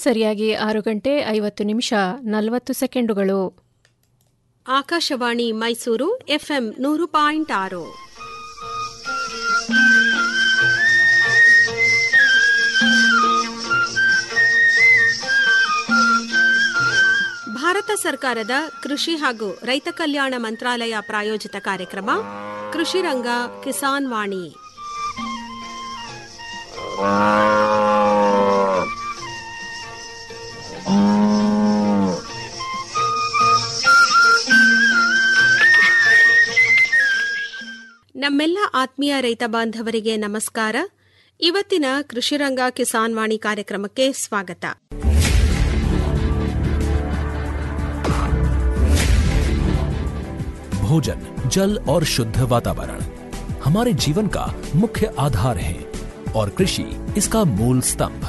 ಸರಿಯಾಗಿ ಆರು ಗಂಟೆ ಐವತ್ತು ನಿಮಿಷ ನಲವತ್ತು ಸೆಕೆಂಡುಗಳು ಆಕಾಶವಾಣಿ ಮೈಸೂರು ಎಫ್ಎಂ ನೂರು ಪಾಯಿಂಟ್ ಆರು ಭಾರತ ಸರ್ಕಾರದ ಕೃಷಿ ಹಾಗೂ ರೈತ ಕಲ್ಯಾಣ ಮಂತ್ರಾಲಯ ಪ್ರಾಯೋಜಿತ ಕಾರ್ಯಕ್ರಮ ಕೃಷಿ ರಂಗ ಕಿಸಾನ್ ವಾಣಿ ನಮ್ಮೆಲ್ಲ ಆತ್ಮೀಯ ರೈತ ಬಾಂಧವರಿಗೆ ನಮಸ್ಕಾರ ಇವತ್ತಿನ ಕೃಷಿರಂಗ ಕಿಸಾನ್ ವಾಣಿ ಕಾರ್ಯಕ್ರಮಕ್ಕೆ ಸ್ವಾಗತ भोजन जल और शुद्ध वातावरण हमारे जीवन का मुख्य आधार है और कृषि इसका मूल स्तंभ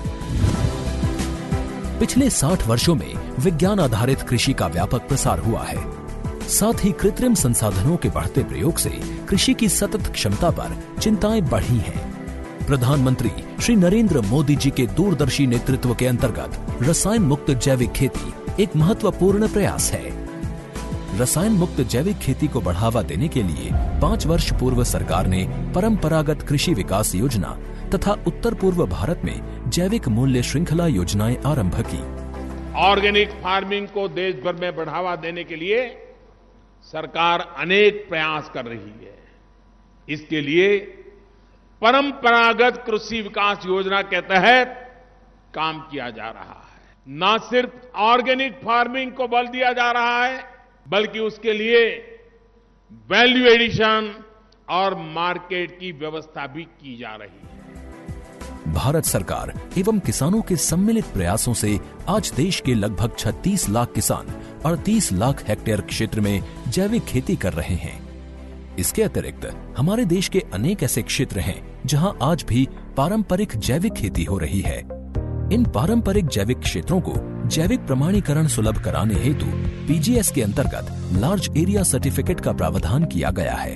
पिछले 60 वर्षों में विज्ञान आधारित कृषि का व्यापक प्रसार हुआ है साथ ही कृत्रिम संसाधनों के बढ़ते प्रयोग से कृषि की सतत क्षमता पर चिंताएं बढ़ी हैं प्रधानमंत्री श्री नरेंद्र मोदी जी के दूरदर्शी नेतृत्व के अंतर्गत रसायन मुक्त जैविक खेती एक महत्वपूर्ण प्रयास है रसायन मुक्त जैविक खेती को बढ़ावा देने के लिए पाँच वर्ष पूर्व सरकार ने परंपरागत कृषि विकास योजना तथा उत्तर पूर्व भारत में जैविक मूल्य श्रृंखला योजनाएं आरंभ की ऑर्गेनिक फार्मिंग को देश भर में बढ़ावा देने के लिए सरकार अनेक प्रयास कर रही है इसके लिए परंपरागत कृषि विकास योजना के तहत काम किया जा रहा है न सिर्फ ऑर्गेनिक फार्मिंग को बल दिया जा रहा है बल्कि उसके लिए वैल्यू एडिशन और मार्केट की व्यवस्था भी की जा रही है भारत सरकार एवं किसानों के सम्मिलित प्रयासों से आज देश के लगभग 36 लाख किसान 38 लाख हेक्टेयर क्षेत्र में जैविक खेती कर रहे हैं इसके अतिरिक्त हमारे देश के अनेक ऐसे क्षेत्र हैं जहां आज भी पारंपरिक जैविक खेती हो रही है इन पारंपरिक जैविक क्षेत्रों को जैविक प्रमाणीकरण सुलभ कराने हेतु पीजीएस के अंतर्गत लार्ज एरिया सर्टिफिकेट का प्रावधान किया गया है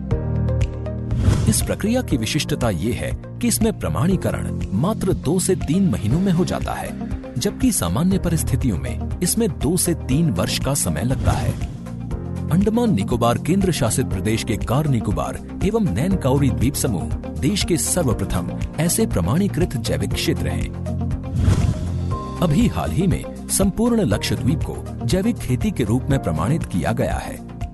इस प्रक्रिया की विशिष्टता ये है कि इसमें प्रमाणीकरण मात्र दो से तीन महीनों में हो जाता है जबकि सामान्य परिस्थितियों में इसमें दो से तीन वर्ष का समय लगता है अंडमान निकोबार केंद्र शासित प्रदेश के कार निकोबार एवं नैन काउरी द्वीप समूह देश के सर्वप्रथम ऐसे प्रमाणीकृत जैविक क्षेत्र हैं अभी हाल ही में संपूर्ण लक्षद्वीप को जैविक खेती के रूप में प्रमाणित किया गया है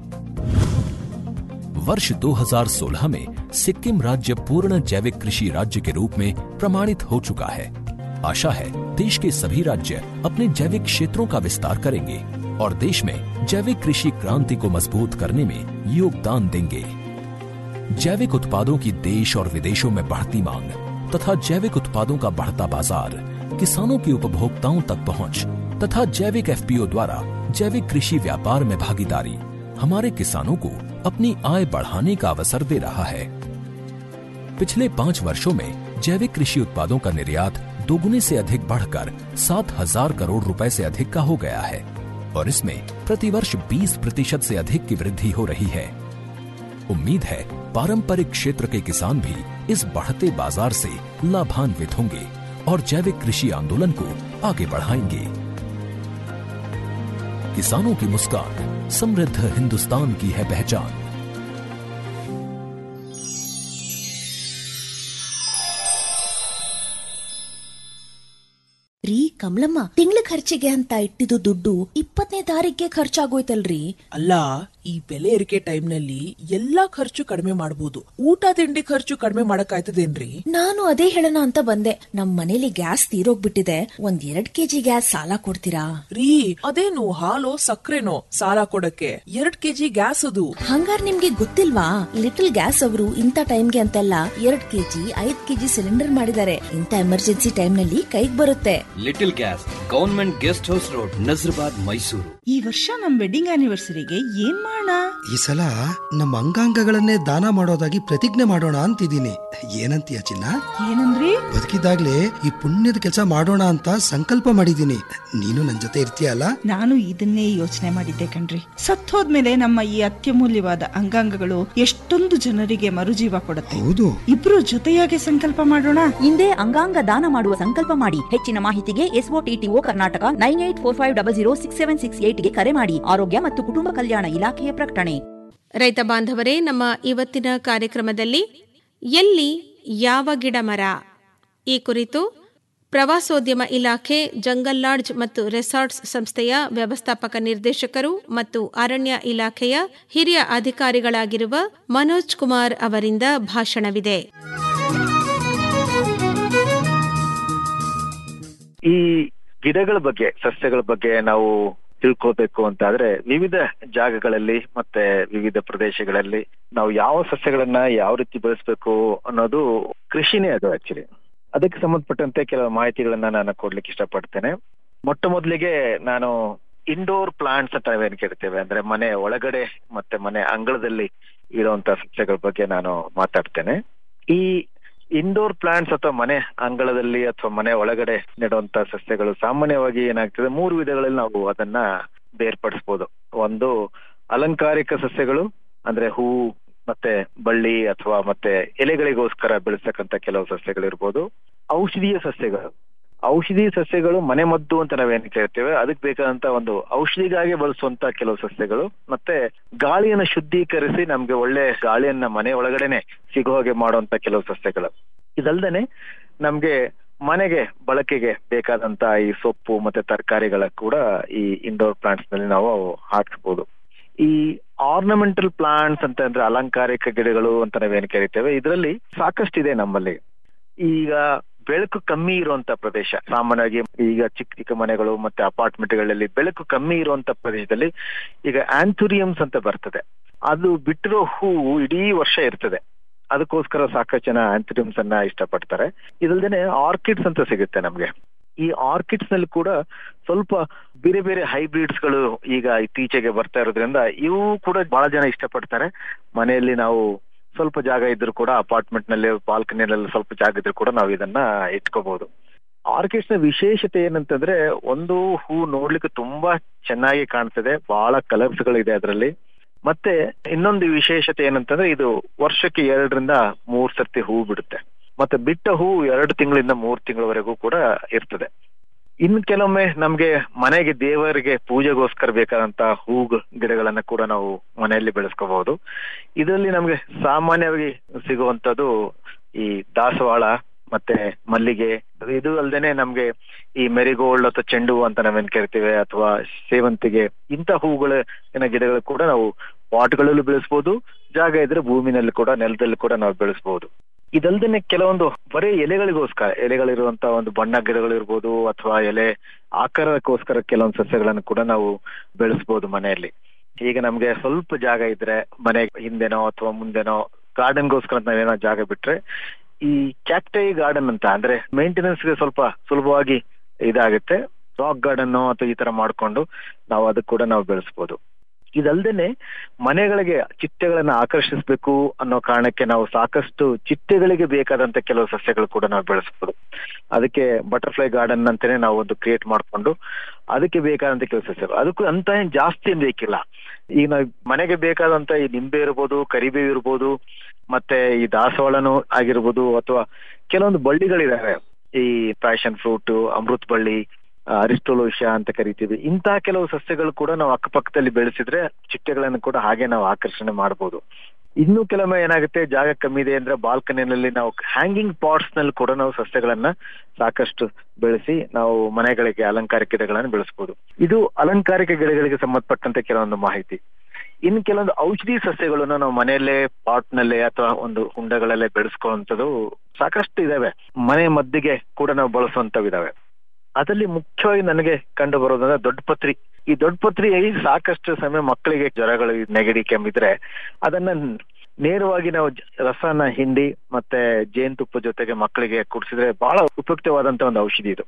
वर्ष 2016 में सिक्किम राज्य पूर्ण जैविक कृषि राज्य के रूप में प्रमाणित हो चुका है आशा है देश के सभी राज्य अपने जैविक क्षेत्रों का विस्तार करेंगे और देश में जैविक कृषि क्रांति को मजबूत करने में योगदान देंगे जैविक उत्पादों की देश और विदेशों में बढ़ती मांग तथा जैविक उत्पादों का बढ़ता बाजार किसानों की उपभोक्ताओं तक पहुंच तथा जैविक एफपीओ द्वारा जैविक कृषि व्यापार में भागीदारी हमारे किसानों को अपनी आय बढ़ाने का अवसर दे रहा है पिछले पाँच वर्षों में जैविक कृषि उत्पादों का निर्यात दोगुने से अधिक बढ़कर सात हजार करोड़ रुपए से अधिक का हो गया है और इसमें प्रतिवर्ष 20 प्रतिशत से अधिक की वृद्धि हो रही है उम्मीद है पारंपरिक क्षेत्र के किसान भी इस बढ़ते बाजार से लाभान्वित होंगे और जैविक कृषि आंदोलन को आगे बढ़ाएंगे किसानों की मुस्कान समृद्ध हिंदुस्तान की है पहचान ರೀ ಕಮಲಮ್ಮ ತಿಂಗಳ ಖರ್ಚಿಗೆ ಅಂತ ಇಟ್ಟಿದ್ದು ದುಡ್ಡು ಇಪ್ಪತ್ತನೇ ತಾರೀಕಿಗೆ ಖರ್ಚಾಗೋಯ್ತಲ್ರಿ ಅಲ್ಲ ಈ ಬೆಲೆ ಏರಿಕೆ ಟೈಮ್ನಲ್ಲಿ ಎಲ್ಲಾ ಖರ್ಚು ಕಡಿಮೆ ಮಾಡಬಹುದು ಊಟ ತಿಂಡಿ ಖರ್ಚು ಕಡಿಮೆ ಮಾಡಕ್ಕಾಯ್ತದೇನ್ರಿ ನಾನು ಅದೇ ಹೇಳೋಣ ಅಂತ ಬಂದೆ ನಮ್ ಮನೇಲಿ ಗ್ಯಾಸ್ ತೀರೋಗ್ಬಿಟ್ಟಿದೆ ಒಂದ್ ಎರಡ್ ಕೆಜಿ ಗ್ಯಾಸ್ ಸಾಲ ಕೊಡ್ತೀರಾ ರೀ ಅದೇನು ಹಾಲು ಸಕ್ಕರೆನೋ ಸಾಲ ಕೊಡಕ್ಕೆ ಎರಡ್ ಕೆಜಿ ಗ್ಯಾಸ್ ಅದು ಹಂಗಾರ್ ನಿಮ್ಗೆ ಗೊತ್ತಿಲ್ವಾ ಲಿಟಲ್ ಗ್ಯಾಸ್ ಅವರು ಇಂಥ ಟೈಮ್ಗೆ ಅಂತೆಲ್ಲ ಎರಡ್ ಕೆಜಿ ಐದ್ ಕೆಜಿ ಸಿಲಿಂಡರ್ ಮಾಡಿದ್ದಾರೆ ಇಂಥ ಎಮರ್ಜೆನ್ಸಿ ಟೈಮ್ ನಲ್ಲಿ ಕೈಗ್ ಬರುತ್ತೆ little gas government guest house road Nazarbad Mysuru ಈ ವರ್ಷ ನಮ್ ವೆಡ್ಡಿಂಗ್ ಆನಿವರ್ಸರಿಗೆ ಏನ್ ಮಾಡೋಣ ಈ ಸಲ ನಮ್ಮ ಅಂಗಾಂಗಗಳನ್ನೇ ದಾನ ಮಾಡೋದಾಗಿ ಪ್ರತಿಜ್ಞೆ ಮಾಡೋಣ ಅಂತಿದ್ದೀನಿ ಏನಂತೀಯ ಚಿನ್ನ ಏನಂದ್ರಿ ಬದುಕಿದಾಗ್ಲೇ ಈ ಪುಣ್ಯದ ಕೆಲಸ ಮಾಡೋಣ ಅಂತ ಸಂಕಲ್ಪ ಮಾಡಿದ್ದೀನಿ ನೀನು ನನ್ ಜೊತೆ ಇರ್ತೀಯಲ್ಲ ನಾನು ಇದನ್ನೇ ಯೋಚನೆ ಮಾಡಿದ್ದೆ ಕಣ್ರಿ ಸತ್ತೋದ್ಮೇಲೆ ನಮ್ಮ ಈ ಅತ್ಯಮೂಲ್ಯವಾದ ಅಂಗಾಂಗಗಳು ಎಷ್ಟೊಂದು ಜನರಿಗೆ ಮರುಜೀವ ಕೊಡುತ್ತೆ ಹೌದು ಇಬ್ರು ಜೊತೆಯಾಗಿ ಸಂಕಲ್ಪ ಮಾಡೋಣ ಹಿಂದೆ ಅಂಗಾಂಗ ದಾನ ಮಾಡುವ ಸಂಕಲ್ಪ ಮಾಡಿ ಹೆಚ್ಚಿನ ಮಾಹಿತಿಗೆ S O T T O Karnataka nine eight four five double zero six seven six ಏಟ್ಗೆ ಕರೆ ಮಾಡಿ ಆರೋಗ್ಯ ಮತ್ತು ಕುಟುಂಬ ಕಲ್ಯಾಣ ಇಲಾಖೆಯ ಪ್ರಕಟಣೆ ರೈತ ಬಾಂಧವರೇ ನಮ್ಮ ಇವತ್ತಿನ ಕಾರ್ಯಕ್ರಮದಲ್ಲಿ ಎಲ್ಲಿ ಯಾವ ಗಿಡ ಮರ ಈ ಕುರಿತು ಪ್ರವಾಸೋದ್ಯಮ ಇಲಾಖೆ ಜಂಗಲ್ ಲಾಡ್ಜ್ ಮತ್ತು ರೆಸಾರ್ಟ್ಸ್ ಸಂಸ್ಥೆಯ ವ್ಯವಸ್ಥಾಪಕ ನಿರ್ದೇಶಕರು ಮತ್ತು ಅರಣ್ಯ ಇಲಾಖೆಯ ಹಿರಿಯ ಅಧಿಕಾರಿಗಳಾಗಿರುವ ಮನೋಜ್ ಕುಮಾರ್ ಅವರಿಂದ ಭಾಷಣವಿದೆ ಈ ಗಿಡಗಳ ಬಗ್ಗೆ ಸಸ್ಯಗಳ ಬಗ್ಗೆ ನಾವು ತಿಳ್ಕೋಬೇಕು ಅಂತಾದ್ರೆ ವಿವಿಧ ಜಾಗಗಳಲ್ಲಿ ಮತ್ತೆ ವಿವಿಧ ಪ್ರದೇಶಗಳಲ್ಲಿ ನಾವು ಯಾವ ಸಸ್ಯಗಳನ್ನ ಯಾವ ರೀತಿ ಬೆಳೆಸ್ಬೇಕು ಅನ್ನೋದು ಕೃಷಿನೇ ಅದು ಆಕ್ಚುಲಿ ಅದಕ್ಕೆ ಸಂಬಂಧಪಟ್ಟಂತೆ ಕೆಲವು ಮಾಹಿತಿಗಳನ್ನ ನಾನು ಕೊಡ್ಲಿಕ್ಕೆ ಇಷ್ಟಪಡ್ತೇನೆ ಮೊಟ್ಟ ಮೊದಲಿಗೆ ನಾನು ಇಂಡೋರ್ ಪ್ಲಾಂಟ್ಸ್ ಅಂತ ನಾವೇನ್ ಕೇಳ್ತೇವೆ ಅಂದ್ರೆ ಮನೆ ಒಳಗಡೆ ಮತ್ತೆ ಮನೆ ಅಂಗಳದಲ್ಲಿ ಇರುವಂತ ಸಸ್ಯಗಳ ಬಗ್ಗೆ ನಾನು ಮಾತಾಡ್ತೇನೆ ಈ ಇಂಡೋರ್ ಪ್ಲಾಂಟ್ಸ್ ಅಥವಾ ಮನೆ ಅಂಗಳದಲ್ಲಿ ಅಥವಾ ಮನೆ ಒಳಗಡೆ ನೆಡುವಂತ ಸಸ್ಯಗಳು ಸಾಮಾನ್ಯವಾಗಿ ಏನಾಗ್ತದೆ ಮೂರು ವಿಧಗಳಲ್ಲಿ ನಾವು ಅದನ್ನ ಬೇರ್ಪಡಿಸಬಹುದು ಒಂದು ಅಲಂಕಾರಿಕ ಸಸ್ಯಗಳು ಅಂದ್ರೆ ಹೂ ಮತ್ತೆ ಬಳ್ಳಿ ಅಥವಾ ಮತ್ತೆ ಎಲೆಗಳಿಗೋಸ್ಕರ ಬೆಳೆಸತಕ್ಕಂತ ಕೆಲವು ಸಸ್ಯಗಳು ಇರ್ಬೋದು ಔಷಧೀಯ ಸಸ್ಯಗಳು ಔಷಧಿ ಸಸ್ಯಗಳು ಮನೆ ಮದ್ದು ಅಂತ ನಾವೇನ್ ಕೇಳ್ತೇವೆ ಅದಕ್ಕೆ ಬೇಕಾದಂತ ಒಂದು ಔಷಧಿಗಾಗಿ ಬಳಸುವಂತ ಕೆಲವು ಸಸ್ಯಗಳು ಮತ್ತೆ ಗಾಳಿಯನ್ನ ಶುದ್ಧೀಕರಿಸಿ ನಮ್ಗೆ ಒಳ್ಳೆ ಗಾಳಿಯನ್ನ ಮನೆ ಒಳಗಡೆನೆ ಸಿಗೋ ಹಾಗೆ ಮಾಡುವಂತ ಕೆಲವು ಸಸ್ಯಗಳು ಇದಲ್ದೇನೆ ನಮ್ಗೆ ಮನೆಗೆ ಬಳಕೆಗೆ ಬೇಕಾದಂತ ಈ ಸೊಪ್ಪು ಮತ್ತೆ ತರಕಾರಿಗಳ ಕೂಡ ಈ ಇಂಡೋರ್ ಪ್ಲಾಂಟ್ಸ್ ನಲ್ಲಿ ನಾವು ಹಾಕಿಸ್ಬೋದು ಈ ಆರ್ನಮೆಂಟಲ್ ಪ್ಲಾಂಟ್ಸ್ ಅಂತ ಅಂದ್ರೆ ಅಲಂಕಾರಿಕ ಗಿಡಗಳು ಅಂತ ನಾವೇನ್ ಕರಿತೇವೆ ಇದರಲ್ಲಿ ಸಾಕಷ್ಟಿದೆ ನಮ್ಮಲ್ಲಿ ಈಗ ಬೆಳಕು ಕಮ್ಮಿ ಇರುವಂತ ಪ್ರದೇಶ ಸಾಮಾನ್ಯವಾಗಿ ಈಗ ಚಿಕ್ಕ ಚಿಕ್ಕ ಮನೆಗಳು ಮತ್ತೆ ಅಪಾರ್ಟ್ಮೆಂಟ್ಗಳಲ್ಲಿ ಬೆಳಕು ಕಮ್ಮಿ ಇರುವಂತ ಪ್ರದೇಶದಲ್ಲಿ ಈಗ ಆಂಥುರಿಯಮ್ಸ್ ಅಂತ ಬರ್ತದೆ ಅದು ಬಿಟ್ಟಿರೋ ಹೂವು ಇಡೀ ವರ್ಷ ಇರ್ತದೆ ಅದಕ್ಕೋಸ್ಕರ ಸಾಕಷ್ಟು ಜನ ಆಂಥುರಿಯಮ್ಸ್ ಅನ್ನ ಇಷ್ಟಪಡ್ತಾರೆ ಇದಲ್ದೇನೆ ಆರ್ಕಿಡ್ಸ್ ಅಂತ ಸಿಗುತ್ತೆ ನಮ್ಗೆ ಈ ಆರ್ಕಿಡ್ಸ್ ನಲ್ಲಿ ಕೂಡ ಸ್ವಲ್ಪ ಬೇರೆ ಬೇರೆ ಹೈಬ್ರಿಡ್ಸ್ ಗಳು ಈಗ ಇತ್ತೀಚೆಗೆ ಬರ್ತಾ ಇರೋದ್ರಿಂದ ಇವು ಕೂಡ ಬಹಳ ಜನ ಇಷ್ಟಪಡ್ತಾರೆ ಮನೆಯಲ್ಲಿ ನಾವು ಸ್ವಲ್ಪ ಜಾಗ ಇದ್ರೂ ಕೂಡ ಅಪಾರ್ಟ್ಮೆಂಟ್ ನಲ್ಲಿ ಬಾಲ್ಕನಿಯಲ್ಲಿ ಸ್ವಲ್ಪ ಜಾಗ ಇದ್ರೂ ಕೂಡ ನಾವು ಇದನ್ನ ಇಟ್ಕೋಬಹುದು ಆರ್ಕಿಡ್ಸ್ ನ ವಿಶೇಷತೆ ಏನಂತಂದ್ರೆ ಒಂದು ಹೂ ನೋಡ್ಲಿಕ್ಕೆ ತುಂಬಾ ಚೆನ್ನಾಗಿ ಕಾಣ್ತದೆ ಬಹಳ ಕಲರ್ಸ್ ಗಳಿದೆ ಅದರಲ್ಲಿ ಮತ್ತೆ ಇನ್ನೊಂದು ವಿಶೇಷತೆ ಏನಂತಂದ್ರೆ ಇದು ವರ್ಷಕ್ಕೆ ಎರಡರಿಂದ ಮೂರ್ ಸರ್ತಿ ಹೂ ಬಿಡುತ್ತೆ ಮತ್ತೆ ಬಿಟ್ಟ ಹೂ ಎರಡು ತಿಂಗಳಿಂದ ಮೂರ್ ತಿಂಗಳವರೆಗೂ ಕೂಡ ಇರ್ತದೆ ಇನ್ ಕೆಲವೊಮ್ಮೆ ನಮ್ಗೆ ಮನೆಗೆ ದೇವರಿಗೆ ಪೂಜೆಗೋಸ್ಕರ ಬೇಕಾದಂತ ಹೂ ಗಿಡಗಳನ್ನ ಕೂಡ ನಾವು ಮನೆಯಲ್ಲಿ ಬೆಳೆಸ್ಕೋಬಹುದು ಇದರಲ್ಲಿ ನಮ್ಗೆ ಸಾಮಾನ್ಯವಾಗಿ ಸಿಗುವಂತದ್ದು ಈ ದಾಸವಾಳ ಮತ್ತೆ ಮಲ್ಲಿಗೆ ಇದು ಅಲ್ದೇನೆ ನಮ್ಗೆ ಈ ಮೆರಿಗೋಲ್ಡ್ ಅಥವಾ ಚೆಂಡು ಹೂ ಅಂತ ನಾವೇನ್ ಕರಿತೀವಿ ಅಥವಾ ಸೇವಂತಿಗೆ ಇಂಥ ಹೂಗಳ ಏನ ಗಿಡಗಳು ಕೂಡ ನಾವು ಪಾಟ್ಗಳಲ್ಲೂ ಬೆಳೆಸ್ಬೋದು ಜಾಗ ಇದ್ರೆ ಭೂಮಿನಲ್ಲಿ ಕೂಡ ನೆಲದಲ್ಲಿ ಕೂಡ ನಾವು ಬೆಳೆಸಬಹುದು ಇದಲ್ದೇನೆ ಕೆಲವೊಂದು ಬರೀ ಎಲೆಗಳಿಗೋಸ್ಕರ ಎಲೆಗಳಿರುವಂತ ಒಂದು ಬಣ್ಣ ಗಿಡಗಳಿರ್ಬೋದು ಅಥವಾ ಎಲೆ ಆಕಾರಕ್ಕೋಸ್ಕರ ಕೆಲವೊಂದು ಸಸ್ಯಗಳನ್ನು ಕೂಡ ನಾವು ಬೆಳೆಸಬಹುದು ಮನೆಯಲ್ಲಿ ಈಗ ನಮ್ಗೆ ಸ್ವಲ್ಪ ಜಾಗ ಇದ್ರೆ ಮನೆ ಹಿಂದೆನೋ ಅಥವಾ ಮುಂದೆನೋ ಗಾರ್ಡನ್ಗೋಸ್ಕರ ನಾವೇನೋ ಜಾಗ ಬಿಟ್ರೆ ಈ ಕ್ಯಾಕ್ಟೈ ಗಾರ್ಡನ್ ಅಂತ ಅಂದ್ರೆ ಮೇಂಟೆನೆನ್ಸ್ ಗೆ ಸ್ವಲ್ಪ ಸುಲಭವಾಗಿ ಇದಾಗುತ್ತೆ ರಾಕ್ ಗಾರ್ಡನ್ ಅಥವಾ ಈ ತರ ಮಾಡ್ಕೊಂಡು ನಾವು ಅದಕ್ಕೆ ಕೂಡ ನಾವು ಬೆಳೆಸಬಹುದು ಇದಲ್ದೇನೆ ಮನೆಗಳಿಗೆ ಚಿಟ್ಟೆಗಳನ್ನ ಆಕರ್ಷಿಸಬೇಕು ಅನ್ನೋ ಕಾರಣಕ್ಕೆ ನಾವು ಸಾಕಷ್ಟು ಚಿಟ್ಟೆಗಳಿಗೆ ಬೇಕಾದಂತ ಕೆಲವು ಸಸ್ಯಗಳು ಕೂಡ ನಾವು ಬೆಳೆಸಬಹುದು ಅದಕ್ಕೆ ಬಟರ್ಫ್ಲೈ ಗಾರ್ಡನ್ ಅಂತಾನೆ ನಾವು ಒಂದು ಕ್ರಿಯೇಟ್ ಮಾಡ್ಕೊಂಡು ಅದಕ್ಕೆ ಬೇಕಾದಂತ ಕೆಲವು ಸಸ್ಯಗಳು ಅದಕ್ಕೂ ಅಂತ ಏನ್ ಜಾಸ್ತಿ ಏನ್ ಬೇಕಿಲ್ಲ ಈಗ ನಾವು ಮನೆಗೆ ಬೇಕಾದಂತ ಈ ನಿಂಬೆ ಇರ್ಬೋದು ಕರಿಬೇವು ಇರ್ಬೋದು ಮತ್ತೆ ಈ ದಾಸವಾಳನು ಆಗಿರ್ಬೋದು ಅಥವಾ ಕೆಲವೊಂದು ಬಳ್ಳಿಗಳಿದಾವೆ ಈ ಪ್ಯಾಷನ್ ಫ್ರೂಟ್ ಅಮೃತ್ ಬಳ್ಳಿ ಅರಿಸ್ಟೋಲೋಷ ಅಂತ ಕರಿತೀವಿ ಇಂತಹ ಕೆಲವು ಸಸ್ಯಗಳು ಕೂಡ ನಾವು ಅಕ್ಕಪಕ್ಕದಲ್ಲಿ ಬೆಳೆಸಿದ್ರೆ ಚಿಟ್ಟೆಗಳನ್ನು ಕೂಡ ಹಾಗೆ ನಾವು ಆಕರ್ಷಣೆ ಮಾಡಬಹುದು ಇನ್ನು ಕೆಲವೊಮ್ಮೆ ಏನಾಗುತ್ತೆ ಜಾಗ ಕಮ್ಮಿ ಇದೆ ಅಂದ್ರೆ ಬಾಲ್ಕನಿನಲ್ಲಿ ನಾವು ಹ್ಯಾಂಗಿಂಗ್ ಪಾಟ್ಸ್ ನಲ್ಲಿ ಕೂಡ ನಾವು ಸಸ್ಯಗಳನ್ನ ಸಾಕಷ್ಟು ಬೆಳೆಸಿ ನಾವು ಮನೆಗಳಿಗೆ ಅಲಂಕಾರಿಕ ಗಿಡಗಳನ್ನು ಬೆಳೆಸಬಹುದು ಇದು ಅಲಂಕಾರಿಕ ಗಿಡಗಳಿಗೆ ಸಂಬಂಧಪಟ್ಟಂತೆ ಕೆಲವೊಂದು ಮಾಹಿತಿ ಇನ್ನು ಕೆಲವೊಂದು ಔಷಧಿ ಸಸ್ಯಗಳನ್ನ ನಾವು ಮನೆಯಲ್ಲೇ ಪಾಟ್ ನಲ್ಲೇ ಅಥವಾ ಒಂದು ಹುಂಡಗಳಲ್ಲೇ ಬೆಳೆಸ್ಕೊಳ್ಳುವಂಥದ್ದು ಸಾಕಷ್ಟು ಇದಾವೆ ಮನೆ ಮದ್ದಿಗೆ ಕೂಡ ನಾವು ಬಳಸುವಂತವಿದಾವೆ ಅದರಲ್ಲಿ ಮುಖ್ಯವಾಗಿ ನನಗೆ ಕಂಡು ಬರೋದಂದ್ರೆ ದೊಡ್ಡ ಪತ್ರಿ ಈ ದೊಡ್ಡ ಪತ್ರಿಯಾಗಿ ಸಾಕಷ್ಟು ಸಮಯ ಮಕ್ಕಳಿಗೆ ಜ್ವರಗಳು ನೆಗಡಿ ಕೆಮ್ಮಿದ್ರೆ ಅದನ್ನ ನೇರವಾಗಿ ನಾವು ರಸನ ಹಿಂಡಿ ಮತ್ತೆ ಜೇನುತುಪ್ಪ ಜೊತೆಗೆ ಮಕ್ಕಳಿಗೆ ಕುಡಿಸಿದ್ರೆ ಬಹಳ ಉಪಯುಕ್ತವಾದಂತ ಒಂದು ಔಷಧಿ ಇದು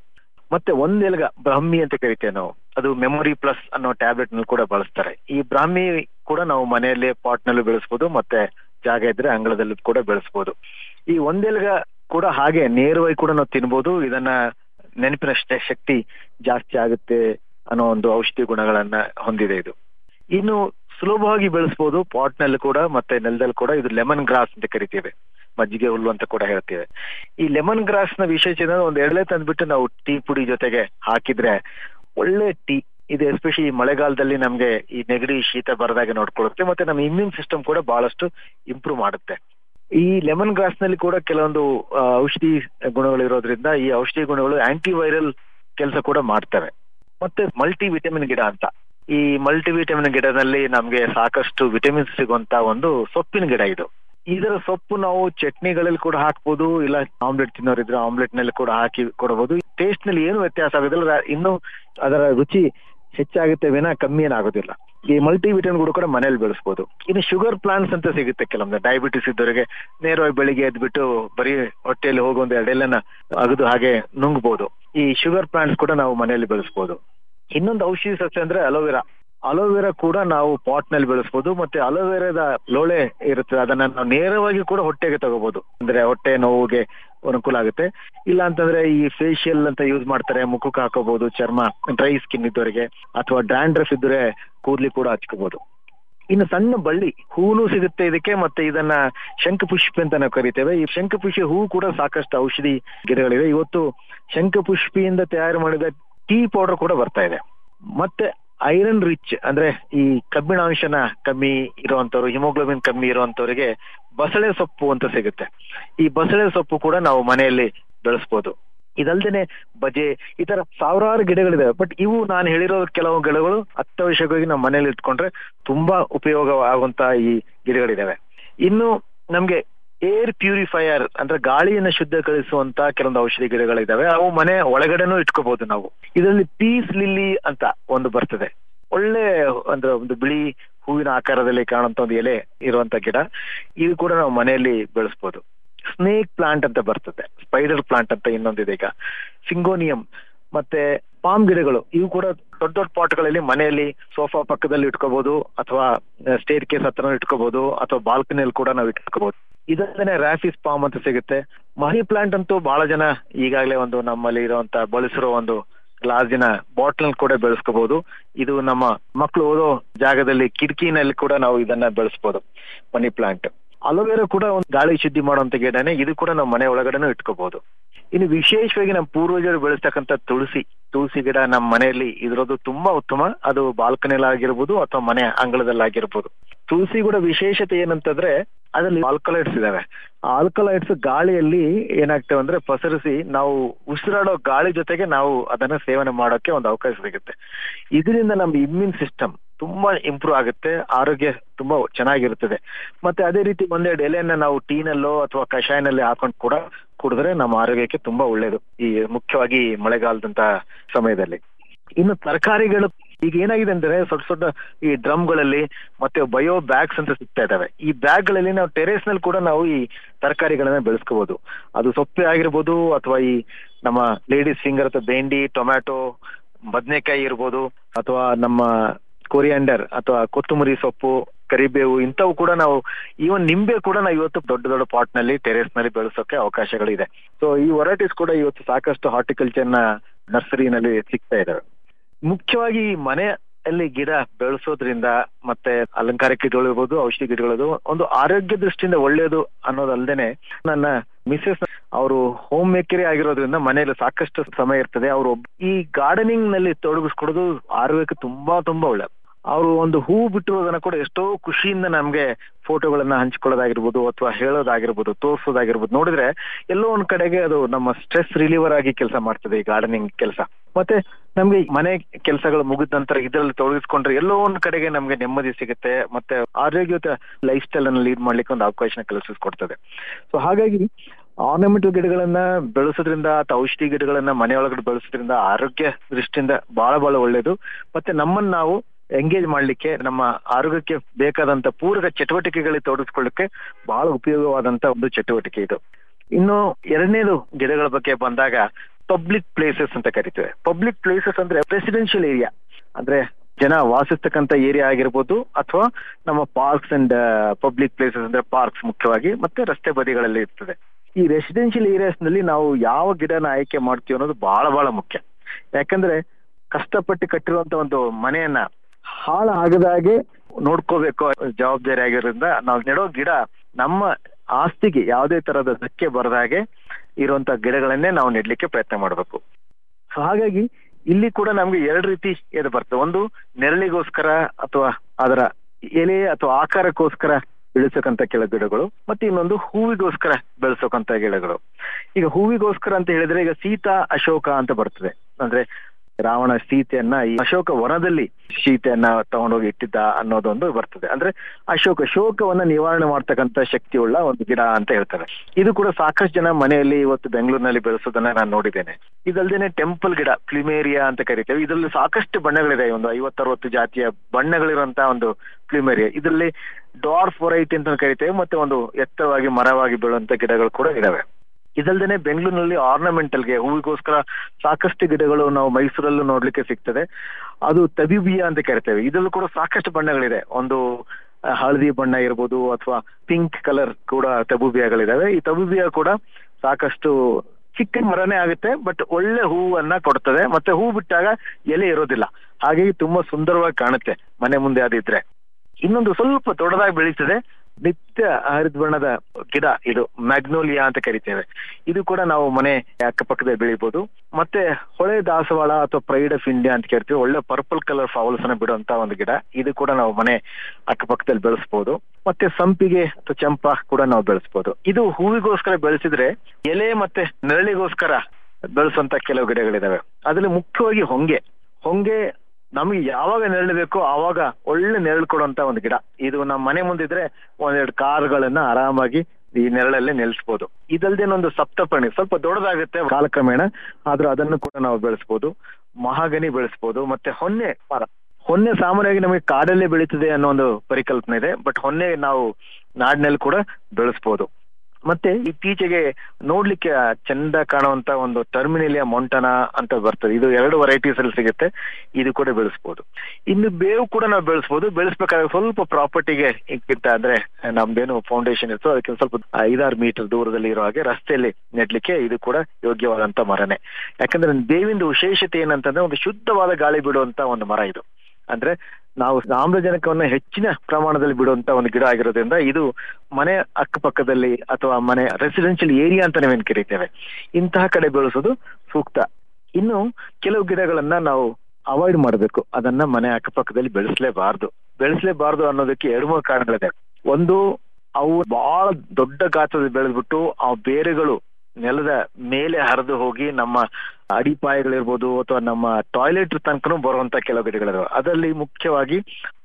ಮತ್ತೆ ಒಂದೆಲಗ ಬ್ರಾಹ್ಮಿ ಅಂತ ಕರಿತೇವೆ ನಾವು ಅದು ಮೆಮೊರಿ ಪ್ಲಸ್ ಅನ್ನೋ ಟ್ಯಾಬ್ಲೆಟ್ ನಲ್ಲಿ ಕೂಡ ಬಳಸ್ತಾರೆ ಈ ಬ್ರಾಹ್ಮಿ ಕೂಡ ನಾವು ಮನೆಯಲ್ಲೇ ಪಾಟ್ ನಲ್ಲೂ ಬೆಳೆಸಬಹುದು ಮತ್ತೆ ಜಾಗ ಇದ್ರೆ ಅಂಗಳದಲ್ಲೂ ಕೂಡ ಬೆಳೆಸಬಹುದು ಈ ಒಂದೆಲಗ ಕೂಡ ಹಾಗೆ ನೇರವಾಗಿ ಕೂಡ ನಾವು ತಿನ್ಬೋದು ಇದನ್ನ ನೆನಪಿನ ಶ- ಶಕ್ತಿ ಜಾಸ್ತಿ ಆಗುತ್ತೆ ಅನ್ನೋ ಒಂದು ಔಷಧಿ ಗುಣಗಳನ್ನ ಹೊಂದಿದೆ ಇದು ಇನ್ನು ಸುಲಭವಾಗಿ ಬೆಳೆಸಬಹುದು ಪಾಟ್ ನಲ್ಲಿ ಕೂಡ ಮತ್ತೆ ನೆಲದಲ್ಲಿ ಕೂಡ ಇದು ಲೆಮನ್ ಗ್ರಾಸ್ ಅಂತ ಕರಿತೇವೆ ಮಜ್ಜಿಗೆ ಹುಲ್ಲು ಅಂತ ಕೂಡ ಹೇಳ್ತೇವೆ ಈ ಲೆಮನ್ ಗ್ರಾಸ್ ನ ವಿಶೇಷ ಏನಂದ್ರೆ ಒಂದ್ ಎಳೆ ತಂದ್ಬಿಟ್ಟು ನಾವು ಟೀ ಪುಡಿ ಜೊತೆಗೆ ಹಾಕಿದ್ರೆ ಒಳ್ಳೆ ಟೀ ಇದು ಎಸ್ಪೆಷಲಿ ಮಳೆಗಾಲದಲ್ಲಿ ನಮ್ಗೆ ಈ ನೆಗಡಿ ಶೀತ ಬರದಾಗೆ ನೋಡ್ಕೊಳ್ಳುತ್ತೆ ಮತ್ತೆ ನಮ್ಮ ಇಮ್ಯೂನ್ ಸಿಸ್ಟಮ್ ಕೂಡ ಬಹಳಷ್ಟು ಇಂಪ್ರೂವ್ ಮಾಡುತ್ತೆ ಈ ಲೆಮನ್ ಗ್ರಾಸ್ ನಲ್ಲಿ ಕೂಡ ಕೆಲವೊಂದು ಆ, ಔಷಧಿ ಗುಣಗಳು ಇರೋದ್ರಿಂದ ಈ ಔಷಧಿ ಗುಣಗಳು ಆಂಟಿ ವೈರಲ್ ಕೆಲಸ ಕೂಡ ಮಾಡ್ತವೆ ಮತ್ತೆ ಮಲ್ಟಿ ವಿಟಮಿನ್ ಗಿಡ ಅಂತ ಈ ಮಲ್ಟಿ ವಿಟಮಿನ್ ಗಿಡದಲ್ಲಿ ನಮ್ಗೆ ಸಾಕಷ್ಟು ವಿಟಮಿನ್ಸ್ ಸಿಗುವಂತ ಒಂದು ಸೊಪ್ಪಿನ ಗಿಡ ಇದು ಇದರ ಸೊಪ್ಪು ನಾವು ಚಟ್ನಿಗಳಲ್ಲಿ ಕೂಡ ಹಾಕ್ಬೋದು ಇಲ್ಲ ಆಮ್ಲೆಟ್ ತಿನ್ನೋರಿದ್ರೆ ಆಮ್ಲೆಟ್ ನಲ್ಲಿ ಕೂಡ ಹಾಕಿ ಕೊಡಬಹುದು ಟೇಸ್ಟ್ ನಲ್ಲಿ ಏನು ವ್ಯತ್ಯಾಸ ಆಗೋದಿಲ್ಲ ರಾ- ಇನ್ನು ಅದರ ರುಚಿ ಹೆಚ್ಚಾಗುತ್ತೆ ವಿನ ಕಮ್ಮಿ ಏನಾಗೋದಿಲ್ಲ ಈ ಮಲ್ಟಿ ವಿಟಮಿನ್ ಕೂಡ ಕೂಡ ಮನೇಲಿ ಬೆಳೆಸಬಹುದು ಇನ್ನು ಶುಗರ್ ಪ್ಲಾಂಟ್ಸ್ ಅಂತ ಸಿಗುತ್ತೆ ಕೆಲವೊಂದು ಡಯಾಬಿಟಿಸ್ ಇದ್ದವರಿಗೆ ನೇರವಾಗಿ ಬೆಳಿಗ್ಗೆ ಎದ್ಬಿಟ್ಟು ಬರೀ ಹೊಟ್ಟೆಯಲ್ಲಿ ಹೋಗೋ ಒಂದು ಎರಡೆಲ್ಲನ ಅಗದು ಹಾಗೆ ನುಂಗ್ಬೋದು ಈ ಶುಗರ್ ಪ್ಲಾಂಟ್ಸ್ ಕೂಡ ನಾವು ಮನೆಯಲ್ಲಿ ಬೆಳೆಸಬಹುದು ಇನ್ನೊಂದು ಔಷಧಿ ಸಸ್ಯ ಅಂದ್ರೆ ಅಲೋವೆರಾ ಅಲೋವೆರಾ ಕೂಡ ನಾವು ಪಾಟ್ ನಲ್ಲಿ ಬೆಳೆಸಬಹುದು ಮತ್ತೆ ಅಲೋವೆರಾದ ಲೋಳೆ ಇರುತ್ತೆ ಅದನ್ನ ನಾವು ನೇರವಾಗಿ ಕೂಡ ಹೊಟ್ಟೆಗೆ ತಗೋಬಹುದು ಅಂದ್ರೆ ಹೊಟ್ಟೆ ನೋವಿಗೆ ಅನುಕೂಲ ಆಗುತ್ತೆ ಇಲ್ಲ ಅಂತಂದ್ರೆ ಈ ಫೇಶಿಯಲ್ ಅಂತ ಯೂಸ್ ಮಾಡ್ತಾರೆ ಮುಖಕ್ಕೆ ಹಾಕೋಬಹುದು ಚರ್ಮ ಡ್ರೈ ಸ್ಕಿನ್ ಇದ್ದವರಿಗೆ ಅಥವಾ ಡ್ಯಾಂಡ್ರಫ್ ಇದ್ರೆ ಕೂದ್ಲಿ ಕೂಡ ಹಚ್ಕೋಬಹುದು ಇನ್ನು ಸಣ್ಣ ಬಳ್ಳಿ ಹೂನು ಸಿಗುತ್ತೆ ಇದಕ್ಕೆ ಮತ್ತೆ ಇದನ್ನ ಶಂಖಪುಷ್ಪಿ ಅಂತ ನಾವು ಕರಿತೇವೆ ಈ ಶಂಖಪುಷ್ಪಿ ಹೂ ಕೂಡ ಸಾಕಷ್ಟು ಔಷಧಿ ಗಿಡಗಳಿವೆ ಇವತ್ತು ಶಂಖಪುಷ್ಪಿಯಿಂದ ತಯಾರು ಮಾಡಿದ ಟೀ ಪೌಡರ್ ಕೂಡ ಬರ್ತಾ ಇದೆ ಮತ್ತೆ ಐರನ್ ರಿಚ್ ಅಂದ್ರೆ ಈ ಕಬ್ಬಿಣಾಂಶನ ಕಮ್ಮಿ ಇರುವಂತವ್ರು ಹಿಮೋಗ್ಲೋಬಿನ್ ಕಮ್ಮಿ ಇರುವಂತವರಿಗೆ ಬಸಳೆ ಸೊಪ್ಪು ಅಂತ ಸಿಗುತ್ತೆ ಈ ಬಸಳೆ ಸೊಪ್ಪು ಕೂಡ ನಾವು ಮನೆಯಲ್ಲಿ ಬೆಳೆಸ್ಬೋದು ಇದಲ್ದೇನೆ ಬಜೆ ಈ ತರ ಸಾವಿರಾರು ಗಿಡಗಳಿದಾವೆ ಬಟ್ ಇವು ನಾನು ಹೇಳಿರೋ ಕೆಲವು ಗಿಡಗಳು ಅತ್ಯವಶ್ಯಕವಾಗಿ ನಾವು ಮನೇಲಿ ಇಟ್ಕೊಂಡ್ರೆ ತುಂಬಾ ಉಪಯೋಗ ಆಗುವಂತ ಈ ಗಿಡಗಳಿದಾವೆ ಇನ್ನು ನಮ್ಗೆ ಏರ್ ಪ್ಯೂರಿಫೈಯರ್ ಅಂದ್ರೆ ಗಾಳಿಯನ್ನ ಶುದ್ಧೀಕರಿಸುವಂತ ಕೆಲವೊಂದು ಔಷಧಿ ಗಿಡಗಳಿದಾವೆ ಅವು ಮನೆ ಒಳಗಡೆನೂ ಇಟ್ಕೋಬಹುದು ನಾವು ಇದರಲ್ಲಿ ಪೀಸ್ ಲಿಲ್ಲಿ ಅಂತ ಒಂದು ಬರ್ತದೆ ಒಳ್ಳೆ ಅಂದ್ರೆ ಒಂದು ಬಿಳಿ ಹೂವಿನ ಆಕಾರದಲ್ಲಿ ಕಾಣುವಂತ ಒಂದು ಎಲೆ ಇರುವಂತ ಗಿಡ ಇದು ಕೂಡ ನಾವು ಮನೆಯಲ್ಲಿ ಬೆಳೆಸ್ಬೋದು ಸ್ನೇಕ್ ಪ್ಲಾಂಟ್ ಅಂತ ಬರ್ತದೆ ಸ್ಪೈಡರ್ ಪ್ಲಾಂಟ್ ಅಂತ ಇನ್ನೊಂದಿದೆ ಈಗ ಸಿಂಗೋನಿಯಂ ಮತ್ತೆ ಪಾಮ್ ಗಿಡಗಳು ಇವು ಕೂಡ ದೊಡ್ಡ ದೊಡ್ಡ ಪಾಟ್ಗಳಲ್ಲಿ ಮನೆಯಲ್ಲಿ ಸೋಫಾ ಪಕ್ಕದಲ್ಲಿ ಇಟ್ಕೋಬಹುದು ಅಥವಾ ಸ್ಟೇರ್ ಕೇಸ್ ಹತ್ರ ಇಟ್ಕೋಬಹುದು ಅಥವಾ ಬಾಲ್ಕನಿಯಲ್ಲಿ ಕೂಡ ನಾವು ಇಟ್ಕೋಬಹುದು ಇದಲ್ಲದೆ ರಾಫಿಸ್ ಪಾಮ್ ಅಂತ ಸಿಗುತ್ತೆ ಮನಿ ಪ್ಲಾಂಟ್ ಅಂತೂ ಬಹಳ ಜನ ಈಗಾಗಲೇ ಒಂದು ನಮ್ಮಲ್ಲಿ ಇರುವಂತ ಬಳಸಿರೋ ಒಂದು ಗ್ಲಾಸಿನ ಬಾಟಲ್ ಕೂಡ ಬೆಳೆಸ್ಕೋಬಹುದು ಇದು ನಮ್ಮ ಮಕ್ಕಳು ಓದೋ ಜಾಗದಲ್ಲಿ ಕಿಟಕಿನಲ್ಲಿ ಕೂಡ ನಾವು ಇದನ್ನ ಬೆಳೆಸ್ಬೋದು ಮನಿ ಪ್ಲಾಂಟ್ ಅಲೋವೆರಾ ಕೂಡ ಒಂದು ಗಾಳಿ ಶುದ್ಧಿ ಮಾಡುವಂತ ಗಿಡನೇ ಇದು ಕೂಡ ನಾವು ಮನೆ ಒಳಗಡೆನೂ ಇಟ್ಕೋಬಹುದು ಇನ್ನು ವಿಶೇಷವಾಗಿ ನಮ್ಮ ಪೂರ್ವಜರು ಬೆಳೆಸ್ತಕ್ಕಂಥ ತುಳಸಿ ತುಳಸಿ ಗಿಡ ನಮ್ಮ ಮನೆಯಲ್ಲಿ ಇದ್ರದ್ದು ತುಂಬಾ ಉತ್ತಮ ಅದು ಬಾಲ್ಕನಿಯಲ್ಲಿ ಆಗಿರ್ಬೋದು ಅಥವಾ ಮನೆ ಅಂಗಳದಲ್ಲಿ ಆಗಿರ್ಬೋದು ತುಳಸಿ ಕೂಡ ವಿಶೇಷತೆ ಏನಂತಂದ್ರೆ ಅದರಲ್ಲಿ ಆಲ್ಕಲೈಟ್ಸ್ ಇದಾವೆ ಆ ಆಲ್ಕಲೈಟ್ಸ್ ಗಾಳಿಯಲ್ಲಿ ಏನಾಗ್ತವೆ ಅಂದ್ರೆ ಪಸರಿಸಿ ನಾವು ಉಸಿರಾಡೋ ಗಾಳಿ ಜೊತೆಗೆ ನಾವು ಅದನ್ನ ಸೇವನೆ ಮಾಡೋಕೆ ಒಂದು ಅವಕಾಶ ಸಿಗುತ್ತೆ ಇದರಿಂದ ನಮ್ಮ ಇಮ್ಯೂನ್ ಸಿಸ್ಟಮ್ ತುಂಬಾ ಇಂಪ್ರೂವ್ ಆಗುತ್ತೆ ಆರೋಗ್ಯ ತುಂಬಾ ಚೆನ್ನಾಗಿರುತ್ತದೆ ಮತ್ತೆ ಅದೇ ರೀತಿ ಒಂದೆರಡು ಎಲೆಯನ್ನ ನಾವು ಟೀನಲ್ಲೋ ಅಥವಾ ಕಷಾಯನಲ್ಲಿ ಹಾಕೊಂಡು ಕೂಡ ಕುಡಿದ್ರೆ ನಮ್ಮ ಆರೋಗ್ಯಕ್ಕೆ ತುಂಬಾ ಒಳ್ಳೇದು ಈ ಮುಖ್ಯವಾಗಿ ಮಳೆಗಾಲದಂತ ಸಮಯದಲ್ಲಿ ಇನ್ನು ತರಕಾರಿಗಳು ಈಗ ಏನಾಗಿದೆ ಅಂದ್ರೆ ದೊಡ್ಡ ದೊಡ್ಡ ಈ ಡ್ರಮ್ಗಳಲ್ಲಿ ಮತ್ತೆ ಬಯೋ ಬ್ಯಾಗ್ಸ್ ಅಂತ ಸಿಗ್ತಾ ಇದಾವೆ ಈ ಬ್ಯಾಗ್ ಗಳಲ್ಲಿ ನಾವು ಟೆರೇಸ್ ನಲ್ಲಿ ಕೂಡ ನಾವು ಈ ತರಕಾರಿಗಳನ್ನ ಬೆಳೆಸ್ಕೋಬಹುದು ಅದು ಸೊಪ್ಪೆ ಆಗಿರ್ಬೋದು ಅಥವಾ ಈ ನಮ್ಮ ಲೇಡೀಸ್ ಫಿಂಗರ್ ಅಥವಾ ಬೆಂಡಿ ಟೊಮ್ಯಾಟೊ ಬದನೆಕಾಯಿ ಇರ್ಬೋದು ಅಥವಾ ನಮ್ಮ ಕೊರಿಯಾಂಡರ್ ಅಥವಾ ಕೊತ್ತಂಬರಿ ಸೊಪ್ಪು ಕರಿಬೇವು ಇಂಥವು ಕೂಡ ನಾವು ಈವನ್ ನಿಂಬೆ ಕೂಡ ನಾವು ಇವತ್ತು ದೊಡ್ಡ ದೊಡ್ಡ ಪಾಟ್ ನಲ್ಲಿ ಟೆರೇಸ್ ನಲ್ಲಿ ಬೆಳೆಸೋಕೆ ಅವಕಾಶಗಳಿದೆ ಸೊ ಈ ವೆರೈಟೀಸ್ ಕೂಡ ಇವತ್ತು ಸಾಕಷ್ಟು ಹಾರ್ಟಿಕಲ್ಚರ್ ನ ನರ್ಸರಿನಲ್ಲಿ ಸಿಗ್ತಾ ಇದಾವೆ ಮುಖ್ಯವಾಗಿ ಈ ಮನೆಯಲ್ಲಿ ಗಿಡ ಬೆಳೆಸೋದ್ರಿಂದ ಮತ್ತೆ ಅಲಂಕಾರಿಕ ಗಿಡಗಳು ಇರ್ಬೋದು ಔಷಧಿ ಗಿಡಗಳು ಒಂದು ಆರೋಗ್ಯ ದೃಷ್ಟಿಯಿಂದ ಒಳ್ಳೆಯದು ಅನ್ನೋದಲ್ದೇನೆ ನನ್ನ ಮಿಸೆಸ್ ಅವರು ಹೋಮ್ ಮೇಕರೇ ಆಗಿರೋದ್ರಿಂದ ಮನೆಯಲ್ಲಿ ಸಾಕಷ್ಟು ಸಮಯ ಇರ್ತದೆ ಅವರು ಈ ಗಾರ್ಡನಿಂಗ್ ನಲ್ಲಿ ತೊಡಗಿಸ್ಕೊಡೋದು ಆರೋಗ್ಯಕ್ಕೆ ತುಂಬಾ ತುಂಬಾ ಒಳ್ಳೆ ಅವರು ಒಂದು ಹೂ ಬಿಟ್ಟಿರೋದನ್ನ ಕೂಡ ಎಷ್ಟೋ ಖುಷಿಯಿಂದ ನಮ್ಗೆ ಫೋಟೋಗಳನ್ನ ಹಂಚ್ಕೊಳ್ಳೋದಾಗಿರ್ಬೋದು ಅಥವಾ ಹೇಳೋದಾಗಿರ್ಬೋದು ತೋರ್ಸೋದಾಗಿರ್ಬೋದು ನೋಡಿದ್ರೆ ಎಲ್ಲೋ ಒಂದ್ ಕಡೆಗೆ ಅದು ನಮ್ಮ ಸ್ಟ್ರೆಸ್ ರಿಲೀವರ್ ಆಗಿ ಕೆಲಸ ಮಾಡ್ತದೆ ಈ ಗಾರ್ಡನಿಂಗ್ ಕೆಲಸ ಮತ್ತೆ ನಮ್ಗೆ ಮನೆ ಕೆಲಸಗಳು ಮುಗಿದ ನಂತರ ಇದರಲ್ಲಿ ತೊಡಗಿಸ್ಕೊಂಡ್ರೆ ಎಲ್ಲೋ ಒಂದ್ ಕಡೆಗೆ ನಮ್ಗೆ ನೆಮ್ಮದಿ ಸಿಗುತ್ತೆ ಮತ್ತೆ ಆರೋಗ್ಯಯುತ ಲೈಫ್ ಸ್ಟೈಲ್ ಅನ್ನು ಲೀಡ್ ಮಾಡ್ಲಿಕ್ಕೆ ಒಂದು ಅವಕಾಶನ ಕಲ್ಪಿಸ್ಕೊಡ್ತದೆ ಸೊ ಹಾಗಾಗಿ ಆರ್ನಮೆಂಟಲ್ ಗಿಡಗಳನ್ನ ಬೆಳೆಸೋದ್ರಿಂದ ಅಥವಾ ಔಷಧಿ ಗಿಡಗಳನ್ನ ಮನೆ ಒಳಗಡೆ ಬೆಳೆಸೋದ್ರಿಂದ ಆರೋಗ್ಯ ದೃಷ್ಟಿಯಿಂದ ಬಹಳ ಬಹಳ ಒಳ್ಳೇದು ಮತ್ತೆ ನಮ್ಮನ್ನ ನಾವು ಎಂಗೇಜ್ ಮಾಡ್ಲಿಕ್ಕೆ ನಮ್ಮ ಆರೋಗ್ಯಕ್ಕೆ ಬೇಕಾದಂತ ಪೂರಕ ಚಟುವಟಿಕೆಗಳಿಗೆ ತೊಡಗಿಸ್ಕೊಳ್ಳಿಕ್ಕೆ ಬಹಳ ಉಪಯೋಗವಾದಂತ ಒಂದು ಚಟುವಟಿಕೆ ಇದು ಇನ್ನು ಎರಡನೇದು ಗಿಡಗಳ ಬಗ್ಗೆ ಬಂದಾಗ ಪಬ್ಲಿಕ್ ಪ್ಲೇಸಸ್ ಅಂತ ಕರಿತೇವೆ ಪಬ್ಲಿಕ್ ಪ್ಲೇಸಸ್ ಅಂದ್ರೆ ರೆಸಿಡೆನ್ಷಿಯಲ್ ಏರಿಯಾ ಅಂದ್ರೆ ಜನ ವಾಸಿಸ್ತಕ್ಕಂತ ಏರಿಯಾ ಆಗಿರ್ಬೋದು ಅಥವಾ ನಮ್ಮ ಪಾರ್ಕ್ಸ್ ಅಂಡ್ ಪಬ್ಲಿಕ್ ಪ್ಲೇಸಸ್ ಅಂದ್ರೆ ಪಾರ್ಕ್ಸ್ ಮುಖ್ಯವಾಗಿ ಮತ್ತೆ ರಸ್ತೆ ಬದಿಗಳಲ್ಲಿ ಇರ್ತದೆ ಈ ರೆಸಿಡೆನ್ಷಿಯಲ್ ಏರಿಯಾಸ್ ನಲ್ಲಿ ನಾವು ಯಾವ ಗಿಡನ ಆಯ್ಕೆ ಮಾಡ್ತೀವಿ ಅನ್ನೋದು ಬಹಳ ಬಹಳ ಮುಖ್ಯ ಯಾಕಂದ್ರೆ ಕಷ್ಟಪಟ್ಟು ಕಟ್ಟಿರುವಂತ ಒಂದು ಮನೆಯನ್ನ ಹಾಳು ಆಗದಾಗೆ ನೋಡ್ಕೋಬೇಕು ಜವಾಬ್ದಾರಿ ಆಗಿರೋದ್ರಿಂದ ನಾವು ನೆಡೋ ಗಿಡ ನಮ್ಮ ಆಸ್ತಿಗೆ ಯಾವುದೇ ತರಹದ ಧಕ್ಕೆ ಬರದಾಗೆ ಇರುವಂತ ಗಿಡಗಳನ್ನೇ ನಾವು ನೆಡ್ಲಿಕ್ಕೆ ಪ್ರಯತ್ನ ಮಾಡಬೇಕು ಸೊ ಹಾಗಾಗಿ ಇಲ್ಲಿ ಕೂಡ ನಮ್ಗೆ ಎರಡು ರೀತಿ ಇದು ಬರ್ತದೆ ಒಂದು ನೆರಳಿಗೋಸ್ಕರ ಅಥವಾ ಅದರ ಎಲೆ ಅಥವಾ ಆಕಾರಕ್ಕೋಸ್ಕರ ಬೆಳೆಸೋಕಂತ ಕೆಲ ಗಿಡಗಳು ಮತ್ತೆ ಇನ್ನೊಂದು ಹೂವಿಗೋಸ್ಕರ ಬೆಳೆಸೋಕಂತ ಗಿಡಗಳು ಈಗ ಹೂವಿಗೋಸ್ಕರ ಅಂತ ಹೇಳಿದ್ರೆ ಈಗ ಸೀತಾ ಅಶೋಕ ಅಂತ ಬರ್ತದೆ ಅಂದ್ರೆ ರಾವಣ ಸೀತೆಯನ್ನ ಈ ಅಶೋಕ ವನದಲ್ಲಿ ಸೀತೆಯನ್ನ ತಗೊಂಡೋಗಿ ಇಟ್ಟಿದ್ದ ಅನ್ನೋದೊಂದು ಬರ್ತದೆ ಅಂದ್ರೆ ಅಶೋಕ ಶೋಕವನ್ನ ನಿವಾರಣೆ ಮಾಡ್ತಕ್ಕಂತ ಶಕ್ತಿ ಉಳ್ಳ ಒಂದು ಗಿಡ ಅಂತ ಹೇಳ್ತಾರೆ ಇದು ಕೂಡ ಸಾಕಷ್ಟು ಜನ ಮನೆಯಲ್ಲಿ ಇವತ್ತು ಬೆಂಗಳೂರಿನಲ್ಲಿ ಬೆಳೆಸೋದನ್ನ ನಾನು ನೋಡಿದ್ದೇನೆ ಇದಲ್ದೇನೆ ಟೆಂಪಲ್ ಗಿಡ ಪ್ಲಿಮೇರಿಯಾ ಅಂತ ಕರಿತೇವೆ ಇದರಲ್ಲಿ ಸಾಕಷ್ಟು ಬಣ್ಣಗಳಿದೆ ಒಂದು ಐವತ್ತರವತ್ತು ಜಾತಿಯ ಬಣ್ಣಗಳಿರುವಂತಹ ಒಂದು ಪ್ಲಿಮೇರಿಯಾ ಇದರಲ್ಲಿ ಡಾರ್ಫ್ ವೆರೈಟಿ ಅಂತ ಕರಿತೇವೆ ಮತ್ತೆ ಒಂದು ಎತ್ತರವಾಗಿ ಮರವಾಗಿ ಬೀಳುವಂತ ಗಿಡಗಳು ಕೂಡ ಇದಾವೆ ಇದಲ್ದೇನೆ ಬೆಂಗಳೂರಿನಲ್ಲಿ ಆರ್ನಮೆಂಟಲ್ಗೆ ಹೂವಿಗೋಸ್ಕರ ಸಾಕಷ್ಟು ಗಿಡಗಳು ನಾವು ಮೈಸೂರಲ್ಲೂ ನೋಡ್ಲಿಕ್ಕೆ ಸಿಗ್ತದೆ ಅದು ತಬಿಬಿಯಾ ಅಂತ ಕರಿತೇವೆ ಇದರಲ್ಲೂ ಕೂಡ ಸಾಕಷ್ಟು ಬಣ್ಣಗಳಿದೆ ಒಂದು ಆ, ಹಳದಿ ಬಣ್ಣ ಇರ್ಬೋದು ಅಥವಾ ಪಿಂಕ್ ಕಲರ್ ಕೂಡ ತಬುಬಿಯಾಗಳಿದಾವೆ ಈ ತಬುಬಿಯಾ ಕೂಡ ಸಾಕಷ್ಟು ಚಿಕ್ಕ ಮರನೇ ಆಗುತ್ತೆ ಬಟ್ ಒಳ್ಳೆ ಹೂವನ್ನ ಕೊಡ್ತದೆ ಮತ್ತೆ ಹೂ ಬಿಟ್ಟಾಗ ಎಲೆ ಇರೋದಿಲ್ಲ ಹಾಗಾಗಿ ತುಂಬಾ ಸುಂದರವಾಗಿ ಕಾಣುತ್ತೆ ಮನೆ ಮುಂದೆ ಅದಿದ್ರೆ ಇನ್ನೊಂದು ಸ್ವಲ್ಪ ದೊಡ್ಡದಾಗಿ ಬೆಳೀತದೆ ನಿತ್ಯ ಹರಿದ ಬಣ್ಣದ ಗಿಡ ಇದು ಮ್ಯಾಗ್ನೋಲಿಯಾ ಅಂತ ಕರಿತೇವೆ ಇದು ಕೂಡ ನಾವು ಮನೆ ಅಕ್ಕಪಕ್ಕದಲ್ಲಿ ಬೆಳಿಬಹುದು ಮತ್ತೆ ಹೊಳೆ ದಾಸವಾಳ ಅಥವಾ ಪ್ರೈಡ್ ಆಫ್ ಇಂಡಿಯಾ ಅಂತ ಕರಿತೀವಿ ಒಳ್ಳೆ ಪರ್ಪಲ್ ಕಲರ್ ಫಾವಲ್ಸ್ ಅನ್ನ ಬಿಡುವಂತ ಒಂದು ಗಿಡ ಇದು ಕೂಡ ನಾವು ಮನೆ ಅಕ್ಕಪಕ್ಕದಲ್ಲಿ ಬೆಳೆಸಬಹುದು ಮತ್ತೆ ಸಂಪಿಗೆ ಅಥವಾ ಚಂಪಾ ಕೂಡ ನಾವು ಬೆಳೆಸಬಹುದು ಇದು ಹೂವಿಗೋಸ್ಕರ ಬೆಳೆಸಿದ್ರೆ ಎಲೆ ಮತ್ತೆ ನೆರಳಿಗೋಸ್ಕರ ಬೆಳೆಸುವಂತ ಕೆಲವು ಗಿಡಗಳಿದಾವೆ ಅದ್ರಲ್ಲಿ ಮುಖ್ಯವಾಗಿ ಹೊಂಗೆ ಹೊಂಗೆ ನಮಗೆ ಯಾವಾಗ ನೆರಳು ಬೇಕೋ ಆವಾಗ ಒಳ್ಳೆ ನೆರಳು ಕೊಡುವಂತ ಒಂದು ಗಿಡ ಇದು ನಮ್ಮ ಮನೆ ಮುಂದಿದ್ರೆ ಒಂದೆರಡು ಕಾರುಗಳನ್ನ ಆರಾಮಾಗಿ ಈ ನೆರಳಲ್ಲೇ ನಿಲ್ಲಿಸಬಹುದು ಇದಲ್ದೇ ಒಂದು ಸಪ್ತಪರ್ಣಿ ಸ್ವಲ್ಪ ದೊಡ್ಡದಾಗುತ್ತೆ ಕಾಲಕ್ರಮೇಣ ಆದ್ರೂ ಅದನ್ನು ಕೂಡ ನಾವು ಬೆಳೆಸಬಹುದು ಮಹಾಗನಿ ಬೆಳೆಸಬಹುದು ಮತ್ತೆ ಹೊನ್ನೆ ಮರ ಹೊನ್ನೆ ಸಾಮಾನ್ಯವಾಗಿ ನಮಗೆ ಕಾಡಲ್ಲೇ ಬೆಳೀತದೆ ಅನ್ನೋ ಒಂದು ಪರಿಕಲ್ಪನೆ ಇದೆ ಬಟ್ ಹೊನ್ನೆ ನಾವು ನಾಡಿನಲ್ಲಿ ಕೂಡ ಬೆಳೆಸಬಹುದು ಮತ್ತೆ ಇತ್ತೀಚೆಗೆ ನೋಡ್ಲಿಕ್ಕೆ ಚಂದ ಕಾಣುವಂತ ಒಂದು ಟರ್ಮಿನೇಲಿಯಾ ಮೊಂಟನ ಅಂತ ಬರ್ತದೆ ಇದು ಎರಡು ವೆರೈಟೀಸ್ ಅಲ್ಲಿ ಸಿಗುತ್ತೆ ಇದು ಕೂಡ ಬೆಳೆಸಬಹುದು ಇನ್ನು ಬೇವು ಕೂಡ ನಾವು ಬೆಳೆಸಬಹುದು ಬೆಳೆಸ್ಬೇಕಾದ್ರೆ ಸ್ವಲ್ಪ ಪ್ರಾಪರ್ಟಿಗೆ ಇಂತ ಅಂದ್ರೆ ನಮ್ದೇನು ಫೌಂಡೇಶನ್ ಇರ್ತೋ ಅದಕ್ಕೆ ಸ್ವಲ್ಪ ಐದಾರು ಮೀಟರ್ ದೂರದಲ್ಲಿ ಇರೋ ಹಾಗೆ ರಸ್ತೆಯಲ್ಲಿ ನೆಡ್ಲಿಕ್ಕೆ ಇದು ಕೂಡ ಯೋಗ್ಯವಾದಂತ ಮರನೇ ಯಾಕಂದ್ರೆ ಬೇವಿಂದು ವಿಶೇಷತೆ ಏನಂತಂದ್ರೆ ಒಂದು ಶುದ್ಧವಾದ ಗಾಳಿ ಬಿಡುವಂತ ಒಂದು ಮರ ಇದು ಅಂದ್ರೆ ನಾವು ಆಮ್ಲಜನಕವನ್ನ ಹೆಚ್ಚಿನ ಪ್ರಮಾಣದಲ್ಲಿ ಬಿಡುವಂತ ಒಂದು ಗಿಡ ಆಗಿರೋದ್ರಿಂದ ಇದು ಮನೆ ಅಕ್ಕಪಕ್ಕದಲ್ಲಿ ಅಥವಾ ಮನೆ ರೆಸಿಡೆನ್ಷಿಯಲ್ ಏರಿಯಾ ಅಂತ ನಾವೇನ್ ಕರಿತೇವೆ ಇಂತಹ ಕಡೆ ಬೆಳೆಸೋದು ಸೂಕ್ತ ಇನ್ನು ಕೆಲವು ಗಿಡಗಳನ್ನ ನಾವು ಅವಾಯ್ಡ್ ಮಾಡಬೇಕು ಅದನ್ನ ಮನೆ ಅಕ್ಕಪಕ್ಕದಲ್ಲಿ ಬೆಳೆಸಲೇಬಾರ್ದು ಬೆಳೆಸಲೇಬಾರ್ದು ಅನ್ನೋದಕ್ಕೆ ಎರಡು ಮೂರು ಕಾರಣಗಳಿದೆ ಒಂದು ಅವು ಬಹಳ ದೊಡ್ಡ ಗಾತ್ರದಲ್ಲಿ ಬೆಳೆದ್ಬಿಟ್ಟು ಆ ಬೇರುಗಳು ನೆಲದ ಮೇಲೆ ಹರಿದು ಹೋಗಿ ನಮ್ಮ ಅಡಿಪಾಯಗಳಿರ್ಬೋದು ಅಥವಾ ನಮ್ಮ ಟಾಯ್ಲೆಟ್ ತನಕನೂ ಬರುವಂತ ಕೆಲವು ಗಿಡಗಳಿದಾವೆ ಅದರಲ್ಲಿ ಮುಖ್ಯವಾಗಿ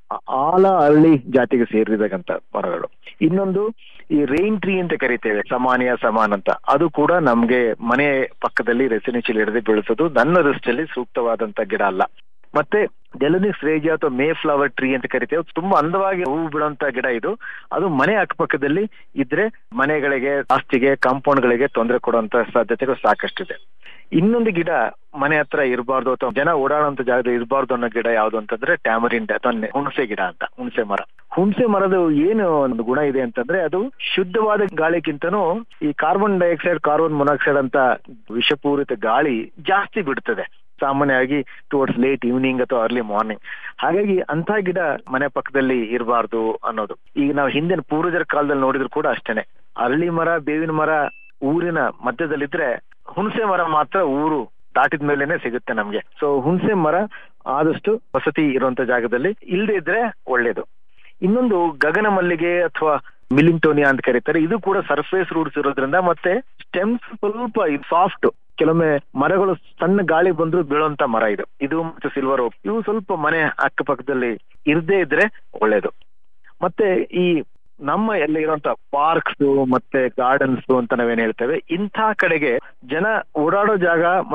ಆಲ ಅರಳಿ ಜಾತಿಗೆ ಸೇರಿದಂತ ಮರಗಳು ಇನ್ನೊಂದು ಈ ರೈನ್ ಟ್ರೀ ಅಂತ ಕರಿತೇವೆ ಸಮಾನಿಯ ಸಮಾನ್ ಅಂತ ಅದು ಕೂಡ ನಮ್ಗೆ ಮನೆ ಪಕ್ಕದಲ್ಲಿ ರೆಸಿಡೆನ್ಷಿಯಲ್ ಹಿಡಿದು ಬೆಳೆಸೋದು ನನ್ನ ದೃಷ್ಟಿಯಲ್ಲಿ ಸೂಕ್ತವಾದಂತ ಗಿಡ ಅಲ್ಲ ಮತ್ತೆ ಡೆಲನಿಸ್ ರೇಜಿಯಾ ಅಥವಾ ಮೇ ಫ್ಲವರ್ ಟ್ರೀ ಅಂತ ಕರಿತೇವೆ ತುಂಬಾ ಅಂದವಾಗಿ ಹೂವು ಬಿಡುವಂತ ಗಿಡ ಇದು ಅದು ಮನೆ ಅಕ್ಕಪಕ್ಕದಲ್ಲಿ ಇದ್ರೆ ಮನೆಗಳಿಗೆ ಆಸ್ತಿಗೆ ಕಾಂಪೌಂಡ್ಗಳಿಗೆ ತೊಂದರೆ ಕೊಡುವಂತ ಸಾಧ್ಯತೆಗಳು ಸಾಕಷ್ಟಿದೆ ಇನ್ನೊಂದು ಗಿಡ ಮನೆ ಹತ್ರ ಇರಬಾರ್ದು ಅಥವಾ ಜನ ಓಡಾಡುವಂತ ಜಾಗದಲ್ಲಿ ಇರಬಾರ್ದು ಅನ್ನೋ ಗಿಡ ಯಾವ್ದು ಅಂತಂದ್ರೆ ಟ್ಯಾಮರಿಂಡ್ ಅಥವಾ ನೆ- ಹುಣಸೆ ಗಿಡ ಅಂತ ಹುಣಸೆ ಮರ ಹುಣಸೆ ಮರದ ಏನು ಒಂದು ಗುಣ ಇದೆ ಅಂತಂದ್ರೆ ಅದು ಶುದ್ಧವಾದ ಗಾಳಿಗಿಂತನೂ ಈ ಕಾರ್ಬನ್ ಡೈಆಕ್ಸೈಡ್ ಕಾರ್ಬನ್ ಮೊನಾಕ್ಸೈಡ್ ಅಂತ ವಿಷಪೂರಿತ ಗಾಳಿ ಜಾಸ್ತಿ ಬಿಡ್ತದೆ ಸಾಮಾನ್ಯವಾಗಿ ಟುವರ್ಡ್ಸ್ ಲೇಟ್ ಈವ್ನಿಂಗ್ ಅಥವಾ ಅರ್ಲಿ ಮಾರ್ನಿಂಗ್ ಹಾಗಾಗಿ ಅಂತ ಗಿಡ ಮನೆ ಪಕ್ಕದಲ್ಲಿ ಇರಬಾರ್ದು ಅನ್ನೋದು ಈಗ ನಾವು ಹಿಂದಿನ ಪೂರ್ವಜರ ಕಾಲದಲ್ಲಿ ನೋಡಿದ್ರು ಕೂಡ ಅಷ್ಟೇನೆ ಅರಳಿ ಮರ ಬೇವಿನ ಮರ ಊರಿನ ಮಧ್ಯದಲ್ಲಿದ್ರೆ ಹುಣಸೆ ಮರ ಮಾತ್ರ ಊರು ದಾಟಿದ ಮೇಲೆನೆ ಸಿಗುತ್ತೆ ನಮ್ಗೆ ಸೊ ಹುಣಸೆ ಮರ ಆದಷ್ಟು ವಸತಿ ಇರುವಂತ ಜಾಗದಲ್ಲಿ ಇಲ್ಲದೆ ಇದ್ರೆ ಒಳ್ಳೇದು ಇನ್ನೊಂದು ಗಗನ ಮಲ್ಲಿಗೆ ಅಥವಾ ಮಿಲಿಂಟೋನಿಯಾ ಅಂತ ಕರೀತಾರೆ ಇದು ಕೂಡ ಸರ್ಫೇಸ್ ರೂಟ್ಸ್ ಇರೋದ್ರಿಂದ ಮತ್ತೆ ಸ್ಟೆಮ್ಸ್ ಸ್ವಲ್ಪ ಸಾಫ್ಟ್ ಕೆಲವೊಮ್ಮೆ ಮರಗಳು ಸಣ್ಣ ಗಾಳಿ ಬಂದ್ರು ಬೀಳುವಂತ ಮರ ಇದು ಇದು ಮತ್ತೆ ಸಿಲ್ವರ್ ಓಕ್ ಇವು ಸ್ವಲ್ಪ ಮನೆ ಅಕ್ಕಪಕ್ಕದಲ್ಲಿ ಇರದೇ ಇದ್ರೆ ಒಳ್ಳೇದು ಮತ್ತೆ ಈ ನಮ್ಮ ಎಲ್ಲ ಇರುವಂತ ಪಾರ್ಕ್ಸ್ ಮತ್ತೆ ಗಾರ್ಡನ್ಸ್ ಅಂತ ನಾವೇನ್ ಹೇಳ್ತೇವೆ ಇಂಥ ಕಡೆಗೆ ಜನ ಓಡಾಡೋ ಜಾಗ ಮತ್ತೆ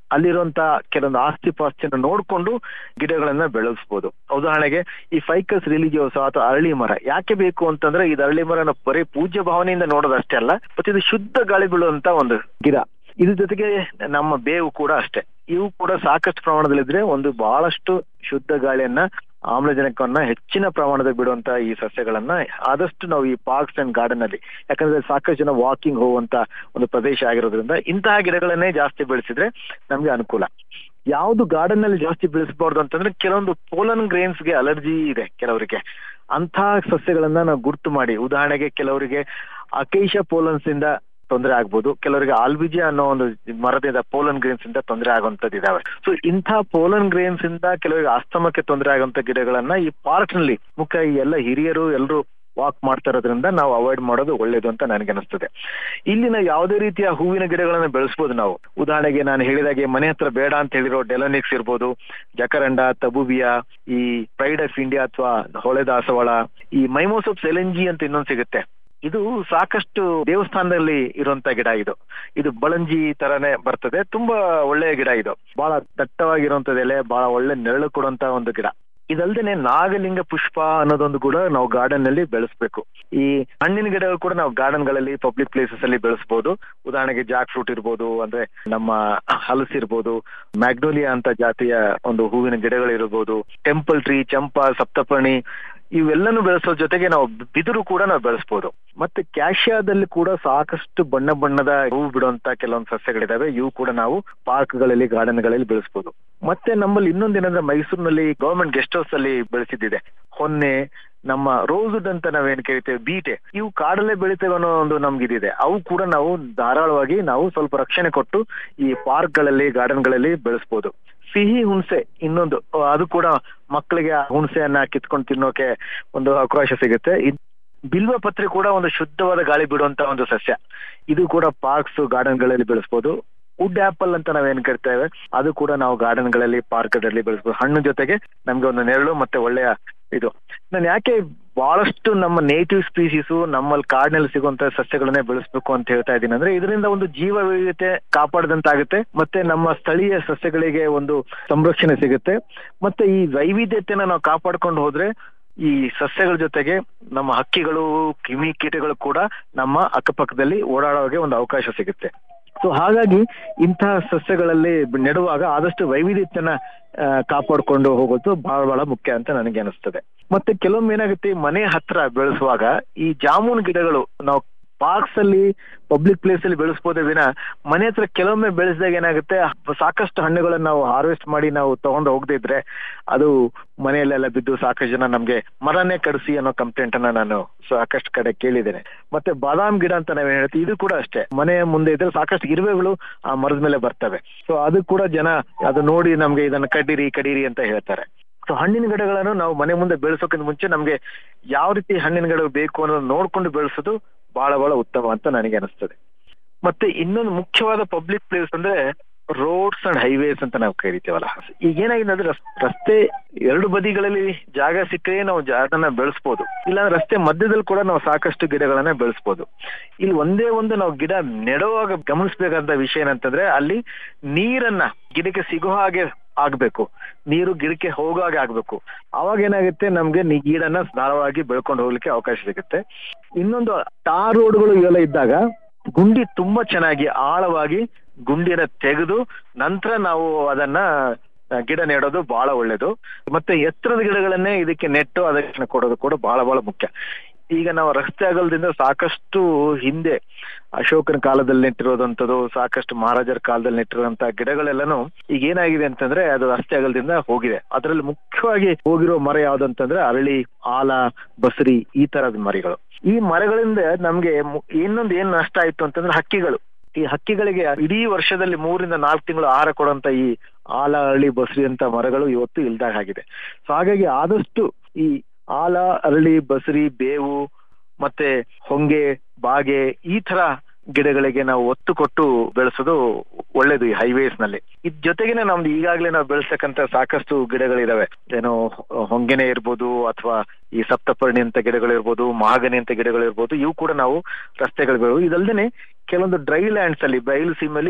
ಅಲ್ಲಿರುವಂತ ಕೆಲವೊಂದು ಆಸ್ತಿ ಪಾಸ್ತಿಯನ್ನು ನೋಡ್ಕೊಂಡು ಗಿಡಗಳನ್ನ ಬೆಳೆಸ್ಬೋದು ಉದಾಹರಣೆಗೆ ಈ ಫೈಕಸ್ ರಿಲಿಜಿಯೋಸ ಅಥವಾ ಅರಳಿ ಮರ ಯಾಕೆ ಬೇಕು ಅಂತಂದ್ರೆ ಇದು ಅರಳಿ ಮರನ ಬರೀ ಪೂಜ್ಯ ಭಾವನೆಯಿಂದ ನೋಡೋದಷ್ಟೇ ಅಲ್ಲ ಮತ್ತೆ ಇದು ಶುದ್ಧ ಗಾಳಿ ಬೀಳುವಂತ ಒಂದು ಗಿಡ ಇದ್ರ ಜೊತೆಗೆ ನಮ್ಮ ಬೇವು ಕೂಡ ಅಷ್ಟೇ ಇವು ಕೂಡ ಸಾಕಷ್ಟು ಪ್ರಮಾಣದಲ್ಲಿದ್ರೆ ಒಂದು ಬಹಳಷ್ಟು ಶುದ್ಧ ಗಾಳಿಯನ್ನ ಆಮ್ಲಜನಕವನ್ನ ಹೆಚ್ಚಿನ ಪ್ರಮಾಣದಲ್ಲಿ ಬಿಡುವಂತ ಈ ಸಸ್ಯಗಳನ್ನ ಆದಷ್ಟು ನಾವು ಈ ಪಾರ್ಕ್ಸ್ ಅಂಡ್ ಗಾರ್ಡನ್ ಅಲ್ಲಿ ಯಾಕಂದ್ರೆ ಸಾಕಷ್ಟು ಜನ ವಾಕಿಂಗ್ ಹೋಗುವಂತ ಒಂದು ಪ್ರದೇಶ ಆಗಿರೋದ್ರಿಂದ ಇಂತಹ ಗಿಡಗಳನ್ನೇ ಜಾಸ್ತಿ ಬೆಳೆಸಿದ್ರೆ ನಮ್ಗೆ ಅನುಕೂಲ ಯಾವ್ದು ಗಾರ್ಡನ್ ನಲ್ಲಿ ಜಾಸ್ತಿ ಬೆಳೆಸಬಾರ್ದು ಅಂತಂದ್ರೆ ಕೆಲವೊಂದು ಪೋಲನ್ ಗ್ರೇನ್ಸ್ ಗೆ ಅಲರ್ಜಿ ಇದೆ ಕೆಲವರಿಗೆ ಅಂತ ಸಸ್ಯಗಳನ್ನ ನಾವು ಗುರ್ತು ಮಾಡಿ ಉದಾಹರಣೆಗೆ ಕೆಲವರಿಗೆ ಅಕೇಶ ಪೋಲನ್ಸ್ ಇಂದ ತೊಂದರೆ ಆಗ್ಬೋದು ಕೆಲವರಿಗೆ ಆಲ್ಬಿಜಿ ಅನ್ನೋ ಒಂದು ಮರದಿಂದ ಪೋಲನ್ ಗ್ರೇನ್ಸ್ ಇಂದ ತೊಂದರೆ ಆಗುವಂತದ್ದು ಇದಾವೆ ಸೊ ಇಂಥ ಪೋಲನ್ ಗ್ರೇನ್ಸ್ ಇಂದ ಕೆಲವರಿಗೆ ಆಸ್ತಮಕ್ಕೆ ತೊಂದರೆ ಆಗುವಂತ ಗಿಡಗಳನ್ನ ಈ ಪಾರ್ಕ್ ನಲ್ಲಿ ಮುಖ್ಯ ಈ ಎಲ್ಲ ಹಿರಿಯರು ಎಲ್ಲರೂ ವಾಕ್ ಮಾಡ್ತಾ ಇರೋದ್ರಿಂದ ನಾವು ಅವಾಯ್ಡ್ ಮಾಡೋದು ಒಳ್ಳೇದು ಅಂತ ನನಗೆ ಅನಿಸ್ತದೆ ಇಲ್ಲಿ ನಾವು ಯಾವುದೇ ರೀತಿಯ ಹೂವಿನ ಗಿಡಗಳನ್ನ ಬೆಳೆಸಬಹುದು ನಾವು ಉದಾಹರಣೆಗೆ ನಾನು ಹೇಳಿದಾಗೆ ಮನೆ ಹತ್ರ ಬೇಡ ಅಂತ ಹೇಳಿರೋ ಡೆಲೋನಿಕ್ಸ್ ಇರ್ಬೋದು ಜಕರಂಡ ತಬುಬಿಯಾ ಈ ಪ್ರೈಡ್ ಆಫ್ ಇಂಡಿಯಾ ಅಥವಾ ಹೊಳೆ ದಾಸವಾಳ ಈ ಮೈಮೋಸೋಪ್ ಸೆಲೆಂಜಿ ಅಂತ ಇನ್ನೊಂದು ಸಿಗುತ್ತೆ ಇದು ಸಾಕಷ್ಟು ದೇವಸ್ಥಾನದಲ್ಲಿ ಇರುವಂತ ಗಿಡ ಇದು ಇದು ಬಳಂಜಿ ತರನೇ ಬರ್ತದೆ ತುಂಬಾ ಒಳ್ಳೆಯ ಗಿಡ ಇದು ಬಹಳ ದಟ್ಟವಾಗಿರುವಂತದ ಎಲೆ ಬಹಳ ಒಳ್ಳೆ ನೆರಳು ಕೊಡುವಂತ ಒಂದು ಗಿಡ ಇದಲ್ದೇನೆ ನಾಗಲಿಂಗ ಪುಷ್ಪ ಅನ್ನೋದೊಂದು ಕೂಡ ನಾವು ಗಾರ್ಡನ್ ನಲ್ಲಿ ಬೆಳೆಸ್ಬೇಕು ಈ ಹಣ್ಣಿನ ಗಿಡಗಳು ಕೂಡ ನಾವು ಗಾರ್ಡನ್ ಗಳಲ್ಲಿ ಪಬ್ಲಿಕ್ ಪ್ಲೇಸಸ್ ಅಲ್ಲಿ ಬೆಳೆಸಬಹುದು ಉದಾಹರಣೆಗೆ ಜಾಕ್ ಫ್ರೂಟ್ ಇರ್ಬೋದು ಅಂದ್ರೆ ನಮ್ಮ ಹಲಸು ಇರ್ಬೋದು ಮ್ಯಾಗ್ನೋಲಿಯಾ ಅಂತ ಜಾತಿಯ ಒಂದು ಹೂವಿನ ಗಿಡಗಳು ಇರ್ಬೋದು ಟೆಂಪಲ್ ಟ್ರೀ ಚಂಪಾ ಸಪ್ತಪರ್ಣಿ ಇವೆಲ್ಲನೂ ಬೆಳೆಸೋ ಜೊತೆಗೆ ನಾವು ಬಿದಿರು ಕೂಡ ನಾವು ಬೆಳೆಸಬಹುದು ಮತ್ತೆ ಕ್ಯಾಶಿಯಾದಲ್ಲಿ ಕೂಡ ಸಾಕಷ್ಟು ಬಣ್ಣ ಬಣ್ಣದ ಹೂವು ಬಿಡುವಂತ ಕೆಲವೊಂದು ಸಸ್ಯಗಳಿದಾವೆ ಇವು ಕೂಡ ನಾವು ಪಾರ್ಕ್ ಗಳಲ್ಲಿ ಗಾರ್ಡನ್ ಗಳಲ್ಲಿ ಬೆಳೆಸಬಹುದು ಮತ್ತೆ ನಮ್ಮಲ್ಲಿ ಇನ್ನೊಂದೇನಂದ್ರೆ ಮೈಸೂರಿನಲ್ಲಿ ಗವರ್ಮೆಂಟ್ ಗೆಸ್ಟ್ ಹೌಸ್ ಅಲ್ಲಿ ಬೆಳೆಸಿದ್ದಿದೆ ಹೊನ್ನೆ ನಮ್ಮ ರೋಸ್ವುಡ್ ಅಂತ ನಾವೇನ್ ಕರಿತೇವೆ ಬೀಟೆ ಇವು ಕಾಡಲ್ಲೇ ಬೆಳಿತೇವೆ ಅನ್ನೋ ಒಂದು ನಮ್ಗೆ ಇದಿದೆ ಅವು ಕೂಡ ನಾವು ಧಾರಾಳವಾಗಿ ನಾವು ಸ್ವಲ್ಪ ರಕ್ಷಣೆ ಕೊಟ್ಟು ಈ ಪಾರ್ಕ್ ಗಳಲ್ಲಿ ಗಾರ್ಡನ್ ಗಳಲ್ಲಿ ಬೆಳೆಸಬಹುದು ಸಿಹಿ ಹುಣಸೆ ಇನ್ನೊಂದು ಅದು ಕೂಡ ಮಕ್ಕಳಿಗೆ ಆ ಹುಣಸೆಯನ್ನ ಕಿತ್ಕೊಂಡು ತಿನ್ನೋಕೆ ಒಂದು ಅವಕಾಶ ಸಿಗುತ್ತೆ ಬಿಲ್ವ ಪತ್ರೆ ಕೂಡ ಒಂದು ಶುದ್ಧವಾದ ಗಾಳಿ ಬಿಡುವಂತ ಒಂದು ಸಸ್ಯ ಇದು ಕೂಡ ಪಾರ್ಕ್ಸ್ ಗಾರ್ಡನ್ ಗಳಲ್ಲಿ ಬೆಳೆಸಬಹುದು ವುಡ್ ಆಪಲ್ ಅಂತ ನಾವೇನ್ ಕರಿತೇವೆ ಅದು ಕೂಡ ನಾವು ಗಾರ್ಡನ್ ಗಳಲ್ಲಿ ಪಾರ್ಕ್ ಗಳಲ್ಲಿ ಬೆಳೆಸಬಹುದು ಹಣ್ಣು ಜೊತೆಗೆ ನಮ್ಗೆ ಒಂದು ನೆರಳು ಮತ್ತೆ ಒಳ್ಳೆಯ ಇದು ನಾನು ಯಾಕೆ ಬಹಳಷ್ಟು ನಮ್ಮ ನೇಟಿವ್ ಸ್ಪೀಸೀಸ್ ನಮ್ಮಲ್ಲಿ ಕಾಡಿನಲ್ಲಿ ಸಿಗುವಂತ ಸಸ್ಯಗಳನ್ನೇ ಬೆಳೆಸಬೇಕು ಅಂತ ಹೇಳ್ತಾ ಇದ್ದೀನಿ ಅಂದ್ರೆ ಇದರಿಂದ ಒಂದು ಜೀವ ವೈವಿಧ್ಯತೆ ಕಾಪಾಡಿದಂತಾಗುತ್ತೆ ಮತ್ತೆ ನಮ್ಮ ಸ್ಥಳೀಯ ಸಸ್ಯಗಳಿಗೆ ಒಂದು ಸಂರಕ್ಷಣೆ ಸಿಗುತ್ತೆ ಮತ್ತೆ ಈ ವೈವಿಧ್ಯತೆನ ನಾವು ಕಾಪಾಡ್ಕೊಂಡು ಹೋದ್ರೆ ಈ ಸಸ್ಯಗಳ ಜೊತೆಗೆ ನಮ್ಮ ಹಕ್ಕಿಗಳು ಕ್ರಿಮಿ ಕೀಟಗಳು ಕೂಡ ನಮ್ಮ ಅಕ್ಕಪಕ್ಕದಲ್ಲಿ ಓಡಾಡೋಗೆ ಒಂದು ಅವಕಾಶ ಸಿಗುತ್ತೆ ಸೊ ಹಾಗಾಗಿ ಇಂತಹ ಸಸ್ಯಗಳಲ್ಲಿ ನೆಡುವಾಗ ಆದಷ್ಟು ವೈವಿಧ್ಯತೆಯನ್ನ ಕಾಪಾಡ್ಕೊಂಡು ಹೋಗೋದು ಬಹಳ ಬಹಳ ಮುಖ್ಯ ಅಂತ ನನಗೆ ಅನಿಸ್ತದೆ ಮತ್ತೆ ಕೆಲವೊಮ್ಮೆ ಏನಾಗುತ್ತೆ ಮನೆ ಹತ್ರ ಬೆಳೆಸುವಾಗ ಈ ಜಾಮೂನ್ ಗಿಡಗಳು ನಾವು ಪಾರ್ಕ್ಸ್ ಅಲ್ಲಿ ಪಬ್ಲಿಕ್ ಪ್ಲೇಸ್ ಅಲ್ಲಿ ಬೆಳೆಸಬಹುದೇ ವಿನ ಮನೆ ಹತ್ರ ಕೆಲವೊಮ್ಮೆ ಬೆಳೆಸಿದಾಗ ಏನಾಗುತ್ತೆ ಸಾಕಷ್ಟು ಹಣ್ಣುಗಳನ್ನ ನಾವು ಹಾರ್ವೆಸ್ಟ್ ಮಾಡಿ ನಾವು ತಗೊಂಡು ಹೋಗದೇ ಇದ್ರೆ ಅದು ಮನೆಯಲ್ಲೆಲ್ಲ ಬಿದ್ದು ಸಾಕಷ್ಟು ಜನ ನಮ್ಗೆ ಮರನೇ ಕಡಿಸಿ ಅನ್ನೋ ಕಂಪ್ಲೇಂಟ್ ಅನ್ನ ನಾನು ಸಾಕಷ್ಟು ಕಡೆ ಕೇಳಿದ್ದೇನೆ ಮತ್ತೆ ಬಾದಾಮ್ ಗಿಡ ಅಂತ ನಾವೇನ್ ಹೇಳ್ತೀವಿ ಇದು ಕೂಡ ಅಷ್ಟೇ ಮನೆ ಮುಂದೆ ಇದ್ರೆ ಸಾಕಷ್ಟು ಇರುವೆಗಳು ಆ ಮರದ ಮೇಲೆ ಬರ್ತವೆ ಸೊ ಅದು ಕೂಡ ಜನ ಅದು ನೋಡಿ ನಮ್ಗೆ ಇದನ್ನ ಕಡೀರಿ ಕಡೀರಿ ಅಂತ ಹೇಳ್ತಾರೆ ಸೊ ಹಣ್ಣಿನ ಗಿಡಗಳನ್ನು ನಾವು ಮನೆ ಮುಂದೆ ಬೆಳೆಸೋಕ್ಕಿಂತ ಮುಂಚೆ ನಮ್ಗೆ ಯಾವ ರೀತಿ ಹಣ್ಣಿನ ಗಿಡ ಬೇಕು ಅನ್ನೋದು ನೋಡ್ಕೊಂಡು ಬೆಳೆಸೋದು ಬಹಳ ಬಹಳ ಉತ್ತಮ ಅಂತ ನನಗೆ ಅನಿಸ್ತದೆ ಮತ್ತೆ ಇನ್ನೊಂದು ಮುಖ್ಯವಾದ ಪಬ್ಲಿಕ್ ಪ್ಲೇಸ್ ಅಂದ್ರೆ ರೋಡ್ಸ್ ಅಂಡ್ ಹೈವೇಸ್ ಅಂತ ನಾವು ಕರಿತೇವಲ್ಲ ಈಗ ಏನಾಗಿದೆ ಅಂದ್ರೆ ರಸ್ತೆ ಎರಡು ಬದಿಗಳಲ್ಲಿ ಜಾಗ ಸಿಕ್ಕರೆ ನಾವು ಅದನ್ನ ಬೆಳೆಸ್ಬೋದು ಇಲ್ಲಾಂದ್ರೆ ರಸ್ತೆ ಮಧ್ಯದಲ್ಲಿ ಕೂಡ ನಾವು ಸಾಕಷ್ಟು ಗಿಡಗಳನ್ನ ಬೆಳೆಸ್ಬೋದು ಇಲ್ಲಿ ಒಂದೇ ಒಂದು ನಾವು ಗಿಡ ನೆಡುವಾಗ ಗಮನಿಸಬೇಕಾದ ವಿಷಯ ಏನಂತಂದ್ರೆ ಅಲ್ಲಿ ನೀರನ್ನ ಗಿಡಕ್ಕೆ ಸಿಗೋ ಹಾಗೆ ಆಗ್ಬೇಕು ನೀರು ಗಿಡಕ್ಕೆ ಹೋಗೋ ಹಾಗೆ ಆಗ್ಬೇಕು ಅವಾಗ ಏನಾಗುತ್ತೆ ನಮ್ಗೆ ಗಿಡನ ಧಾರಾಳವಾಗಿ ಬೆಳ್ಕೊಂಡು ಹೋಗ್ಲಿಕ್ಕೆ ಅವಕಾಶ ಸಿಗುತ್ತೆ ಇನ್ನೊಂದು ಟಾರ್ ರೋಡ್ಗಳು ಇವೆಲ್ಲ ಇದ್ದಾಗ ಗುಂಡಿ ತುಂಬಾ ಚೆನ್ನಾಗಿ ಆಳವಾಗಿ ಗುಂಡಿನ ತೆಗೆದು ನಂತರ ನಾವು ಅದನ್ನ ಗಿಡ ನೆಡೋದು ಬಹಳ ಒಳ್ಳೇದು ಮತ್ತೆ ಎತ್ತರದ ಗಿಡಗಳನ್ನೇ ಇದಕ್ಕೆ ನೆಟ್ಟು ಅದಕ್ಕೆ ಕೊಡೋದು ಕೂಡ ಬಹಳ ಬಹಳ ಮುಖ್ಯ ಈಗ ನಾವು ರಸ್ತೆ ಅಗಲದಿಂದ ಸಾಕಷ್ಟು ಹಿಂದೆ ಅಶೋಕನ ಕಾಲದಲ್ಲಿ ನೆಟ್ಟಿರೋದಂಥದ್ದು ಸಾಕಷ್ಟು ಮಹಾರಾಜರ ಕಾಲದಲ್ಲಿ ನೆಟ್ಟಿರುವಂತ ಗಿಡಗಳೆಲ್ಲನೂ ಈಗ ಏನಾಗಿದೆ ಅಂತಂದ್ರೆ ಅದು ರಸ್ತೆ ಅಗಲದಿಂದ ಹೋಗಿದೆ ಅದರಲ್ಲಿ ಮುಖ್ಯವಾಗಿ ಹೋಗಿರೋ ಮರ ಯಾವ್ದಂತಂದ್ರೆ ಅರಳಿ ಆಲ ಬಸರಿ ಈ ತರದ ಮರಿಗಳು ಈ ಮರಗಳಿಂದ ನಮ್ಗೆ ಇನ್ನೊಂದು ಏನ್ ನಷ್ಟ ಆಯ್ತು ಅಂತಂದ್ರೆ ಹಕ್ಕಿಗಳು ಈ ಹಕ್ಕಿಗಳಿಗೆ ಇಡೀ ವರ್ಷದಲ್ಲಿ ಮೂರಿಂದ ನಾಲ್ಕು ತಿಂಗಳು ಆಹಾರ ಕೊಡುವಂತ ಈ ಆಲ ಅರಳಿ ಬಸರಿ ಅಂತ ಮರಗಳು ಇವತ್ತು ಇಲ್ದಾಗ ಆಗಿದೆ ಸೊ ಹಾಗಾಗಿ ಆದಷ್ಟು ಈ ಆಲ ಅರಳಿ ಬಸರಿ ಬೇವು ಮತ್ತೆ ಹೊಂಗೆ ಬಾಗೆ ಈ ತರ ಗಿಡಗಳಿಗೆ ನಾವು ಒತ್ತು ಕೊಟ್ಟು ಬೆಳೆಸೋದು ಒಳ್ಳೇದು ಈ ಹೈವೇಸ್ ನಲ್ಲಿ ಇದ್ ಜೊತೆಗೇನೆ ನಮ್ದು ಈಗಾಗಲೇ ನಾವು ಬೆಳೆಸ್ತಕ್ಕಂತ ಸಾಕಷ್ಟು ಗಿಡಗಳಿದಾವೆ ಏನೋ ಹೊಂಗೆನೆ ಇರ್ಬೋದು ಅಥವಾ ಈ ಸಪ್ತಪರ್ಣಿ ಅಂತ ಗಿಡಗಳಿರ್ಬೋದು ಮಹಾಗನಿ ಅಂತ ಗಿಡಗಳಿರ್ಬೋದು ಇವು ಕೂಡ ನಾವು ರಸ್ತೆಗಳು ಬೆಳೆವು ಇದಲ್ದೇನೆ ಕೆಲವೊಂದು ಡ್ರೈ ಲ್ಯಾಂಡ್ಸ್ ಅಲ್ಲಿ ಬಯಲು ಸೀಮಲ್ಲಿ